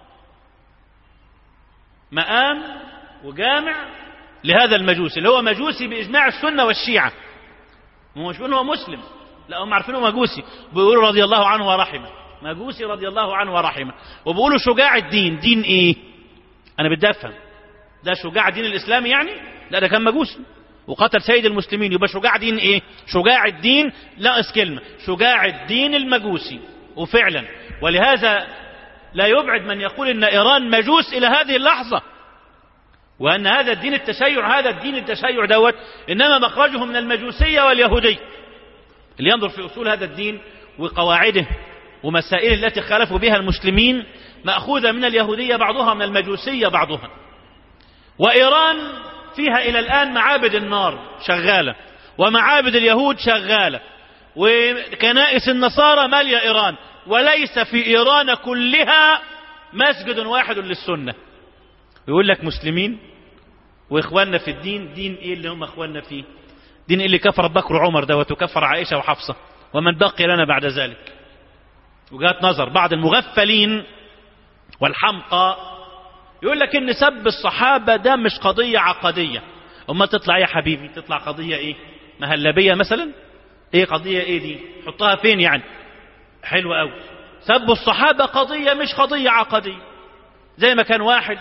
مقام وجامع لهذا المجوسي اللي هو مجوسي بإجماع السنة والشيعة مش بيقولوا هو مسلم لا هم عارفينه مجوسي بيقولوا رضي الله عنه ورحمه مجوسي رضي الله عنه ورحمه وبيقولوا شجاع الدين دين ايه انا بدي افهم ده شجاع دين الاسلام يعني لا ده كان مجوسي وقتل سيد المسلمين يبقى شجاع دين ايه شجاع الدين ناقص كلمة شجاع الدين المجوسي وفعلا ولهذا لا يبعد من يقول ان ايران مجوس الى هذه اللحظة وان هذا الدين التشيع هذا الدين التشيع دوت انما مخرجه من المجوسية واليهودية اللي ينظر في اصول هذا الدين وقواعده ومسائل التي خالفوا بها المسلمين مأخوذة من اليهودية بعضها من المجوسية بعضها وإيران فيها إلى الآن معابد النار شغالة ومعابد اليهود شغالة وكنائس النصارى مالية إيران وليس في إيران كلها مسجد واحد للسنة يقول لك مسلمين وإخواننا في الدين دين إيه اللي هم إخواننا فيه دين إيه اللي كفر بكر وعمر دوت وكفر عائشة وحفصة ومن بقي لنا بعد ذلك وجهات نظر بعض المغفلين والحمقى يقول لك ان سب الصحابة ده مش قضية عقدية اما تطلع يا حبيبي تطلع قضية ايه مهلبية مثلا ايه قضية ايه دي حطها فين يعني حلوة قوي سب الصحابة قضية مش قضية عقدية زي ما كان واحد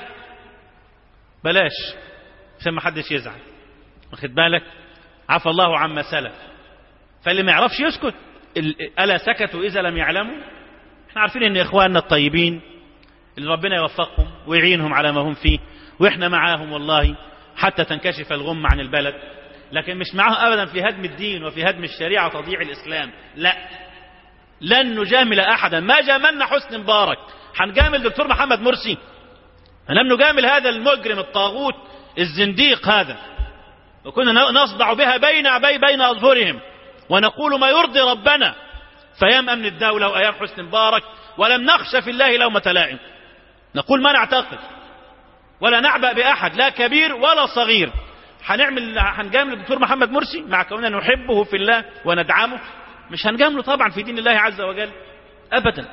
بلاش عشان ما حدش يزعل واخد بالك عفى الله عما سلف فاللي ما يعرفش يسكت ألا سكتوا إذا لم يعلموا احنا عارفين ان اخواننا الطيبين اللي ربنا يوفقهم ويعينهم على ما هم فيه واحنا معاهم والله حتى تنكشف الغم عن البلد لكن مش معاهم ابدا في هدم الدين وفي هدم الشريعة وتضييع الاسلام لا لن نجامل احدا ما جاملنا حسن مبارك هنجامل دكتور محمد مرسي لم نجامل هذا المجرم الطاغوت الزنديق هذا وكنا نصدع بها بين بين اظهرهم ونقول ما يرضي ربنا فأيام أمن الدولة وأيام حسن مبارك ولم نخش في الله لومة لائم نقول ما نعتقد ولا نعبأ بأحد لا كبير ولا صغير هنعمل هنجامل الدكتور محمد مرسي مع كوننا نحبه في الله وندعمه مش هنجامله طبعا في دين الله عز وجل أبدا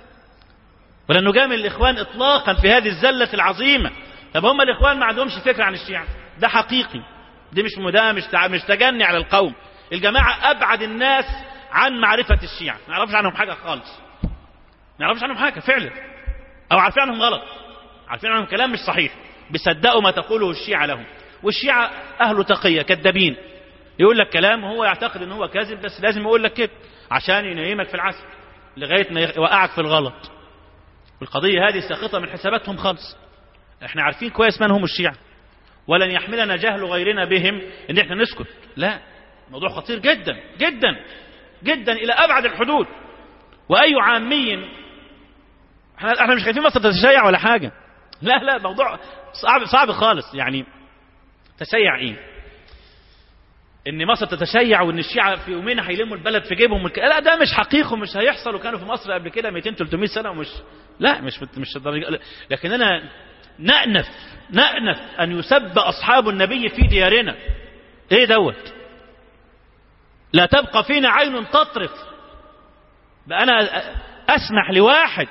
ولا نجامل الإخوان إطلاقا في هذه الزلة العظيمة طب هم الإخوان ما عندهمش فكرة عن الشيعة ده حقيقي دي مش مداه مش مش تجني على القوم الجماعة أبعد الناس عن معرفة الشيعة ما يعرفش عنهم حاجة خالص ما يعرفش عنهم حاجة فعلا أو عارفين عنهم غلط عارفين عنهم كلام مش صحيح بيصدقوا ما تقوله الشيعة لهم والشيعة أهل تقية كذابين يقول لك كلام وهو يعتقد ان هو كاذب بس لازم يقول لك كده عشان ينيمك في العسل لغاية ما يوقعك في الغلط والقضية هذه ساقطة من حساباتهم خالص احنا عارفين كويس من هم الشيعة ولن يحملنا جهل غيرنا بهم ان احنا نسكت لا موضوع خطير جدا جدا جدا الى ابعد الحدود واي عامي احنا احنا مش خايفين مصر تتشيع ولا حاجه لا لا موضوع صعب صعب خالص يعني تشيع ايه ان مصر تتشيع وان الشيعة في يومين هيلموا البلد في جيبهم والك... لا ده مش حقيقي ومش هيحصل وكانوا في مصر قبل كده 200 300 سنة ومش لا مش مش الدرجة لكننا نأنف نأنف ان يسب اصحاب النبي في ديارنا ايه دوت لا تبقى فينا عين تطرف بقى انا اسمح لواحد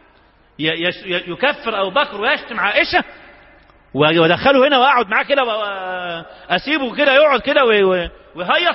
يكفر ابو بكر ويشتم عائشه وادخله هنا واقعد معاه كده واسيبه كده يقعد كده ويهيص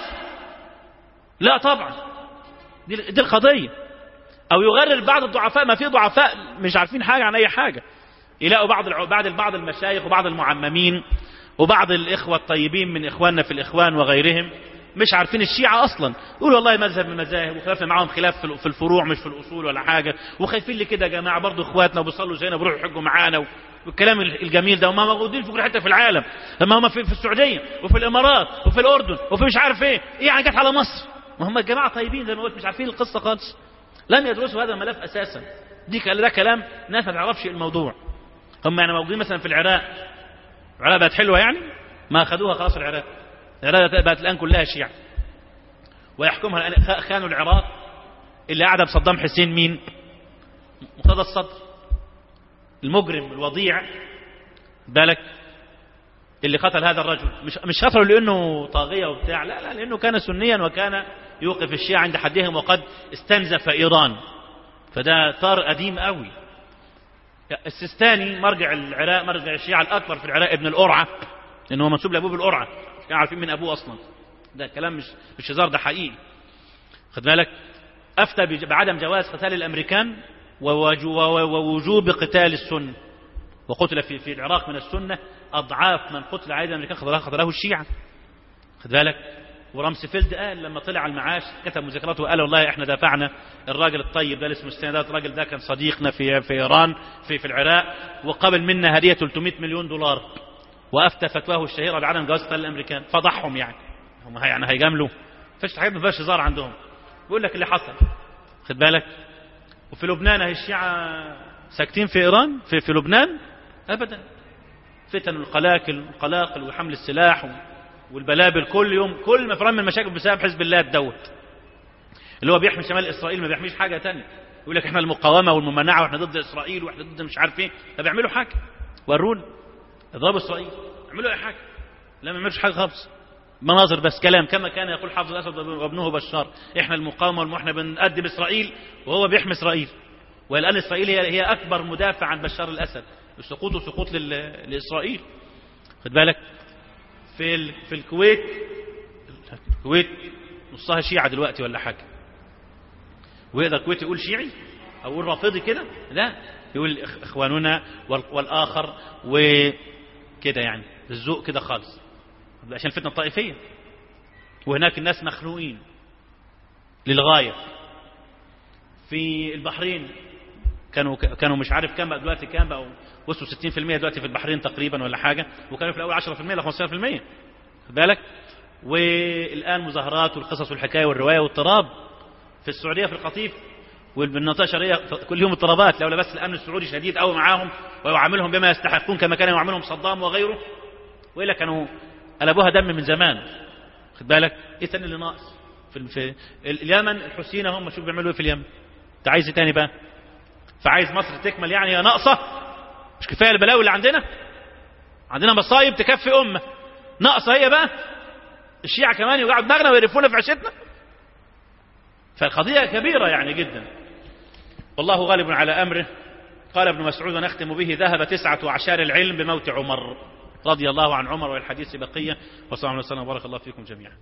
لا طبعا دي, دي القضيه او يغرر بعض الضعفاء ما في ضعفاء مش عارفين حاجه عن اي حاجه يلاقوا بعض بعض بعض المشايخ وبعض المعممين وبعض الاخوه الطيبين من اخواننا في الاخوان وغيرهم مش عارفين الشيعة أصلا يقولوا والله مذهب من المذاهب وخلافنا معاهم خلاف في الفروع مش في الأصول ولا حاجة وخايفين لي كده يا جماعة برضه إخواتنا وبيصلوا زينا وبيروحوا يحجوا معانا والكلام الجميل ده وما موجودين في كل حتة في العالم لما هم في, في السعودية وفي الإمارات وفي الأردن وفي مش عارف إيه إيه يعني جت على مصر ما هم الجماعة طيبين زي ما قلت مش عارفين القصة خالص لم يدرسوا هذا الملف أساسا دي ده كلام ناس ما تعرفش الموضوع هم يعني موجودين مثلا في العراق العراق بقت حلوة يعني ما أخذوها خلاص العراق العراق بقت الآن كلها شيعة ويحكمها الآن خانوا العراق اللي قاعدة بصدام حسين مين مقتدى الصدر المجرم الوضيع بالك اللي قتل هذا الرجل مش مش قتله لانه طاغيه وبتاع لا لا لانه كان سنيا وكان يوقف الشيعة عند حدهم وقد استنزف ايران فده طار قديم قوي السيستاني مرجع العراق مرجع الشيعة الاكبر في العراق ابن القرعه لانه هو منسوب لابوه بالقرعه مش كانوا عارفين من ابوه اصلا ده كلام مش مش هزار ده حقيقي خد بالك افتى بعدم جواز قتال الامريكان ووجوب قتال السنه وقتل في في العراق من السنه اضعاف من قتل عيد الامريكان قتله الشيعه خد بالك ورامسفيلد قال لما طلع على المعاش كتب مذكراته وقال والله احنا دافعنا الراجل الطيب ده اللي اسمه السندات الراجل ده كان صديقنا في في ايران في في العراق وقبل منا هديه 300 مليون دولار وافتى فتواه الشهيره بعدم جواز قتال الامريكان فضحهم يعني هم يعني هيجاملوا فيش حاجات ما فيهاش هزار عندهم بيقول لك اللي حصل خد بالك وفي لبنان اهي الشيعة ساكتين في ايران في في لبنان ابدا فتن القلاقل القلاقل وحمل السلاح والبلابل كل يوم كل ما فرن من المشاكل بسبب حزب الله الدوت اللي هو بيحمي شمال اسرائيل ما بيحميش حاجه ثانيه يقول لك احنا المقاومه والممانعه واحنا ضد اسرائيل واحنا ضد مش عارف ايه طب اعملوا حاجه ورونا اضربوا اسرائيل اعملوا اي حاجه لا ما يعملوش حاجه خالص مناظر بس كلام كما كان يقول حافظ الأسد وابنه بشار إحنا المقاومة وإحنا بنقدم إسرائيل وهو بيحمي إسرائيل والآن إسرائيل هي, هي أكبر مدافع عن بشار الأسد سقوطه سقوط لإسرائيل خد بالك في ال... في الكويت الكويت نصها شيعة دلوقتي ولا حاجة ويقدر الكويت يقول شيعي أو يقول رافضي كده لا يقول إخواننا والآخر وكده يعني الذوق كده خالص عشان الفتنة الطائفية وهناك الناس مخنوقين للغاية في البحرين كانوا كانوا مش عارف كام بقى دلوقتي كام بقوا وصلوا 60% دلوقتي في البحرين تقريبا ولا حاجة وكانوا في الأول 10% ل 15% خد بالك والآن مظاهرات والقصص والحكاية والرواية واضطراب في السعودية في القطيف والمنطقة الشرقية كل يوم اضطرابات لولا بس الأمن السعودي شديد قوي معاهم ويعاملهم بما يستحقون كما كان يعاملهم صدام وغيره وإلا كانوا قلبوها دم من زمان خد بالك ايه تاني اللي ناقص في, في اليمن الحسينة هم شوف بيعملوا ايه في اليمن انت عايز ايه تاني بقى فعايز مصر تكمل يعني هي ناقصة مش كفاية البلاوي اللي عندنا عندنا مصايب تكفي أمة ناقصة هي بقى الشيعة كمان يوقعوا دماغنا ويرفونا في عشتنا فالقضية كبيرة يعني جدا والله غالب على أمره قال ابن مسعود ونختم به ذهب تسعة عشار العلم بموت عمر رضي الله عن عمر والحديث بقية وصلى الله عليه وسلم وبارك الله فيكم جميعا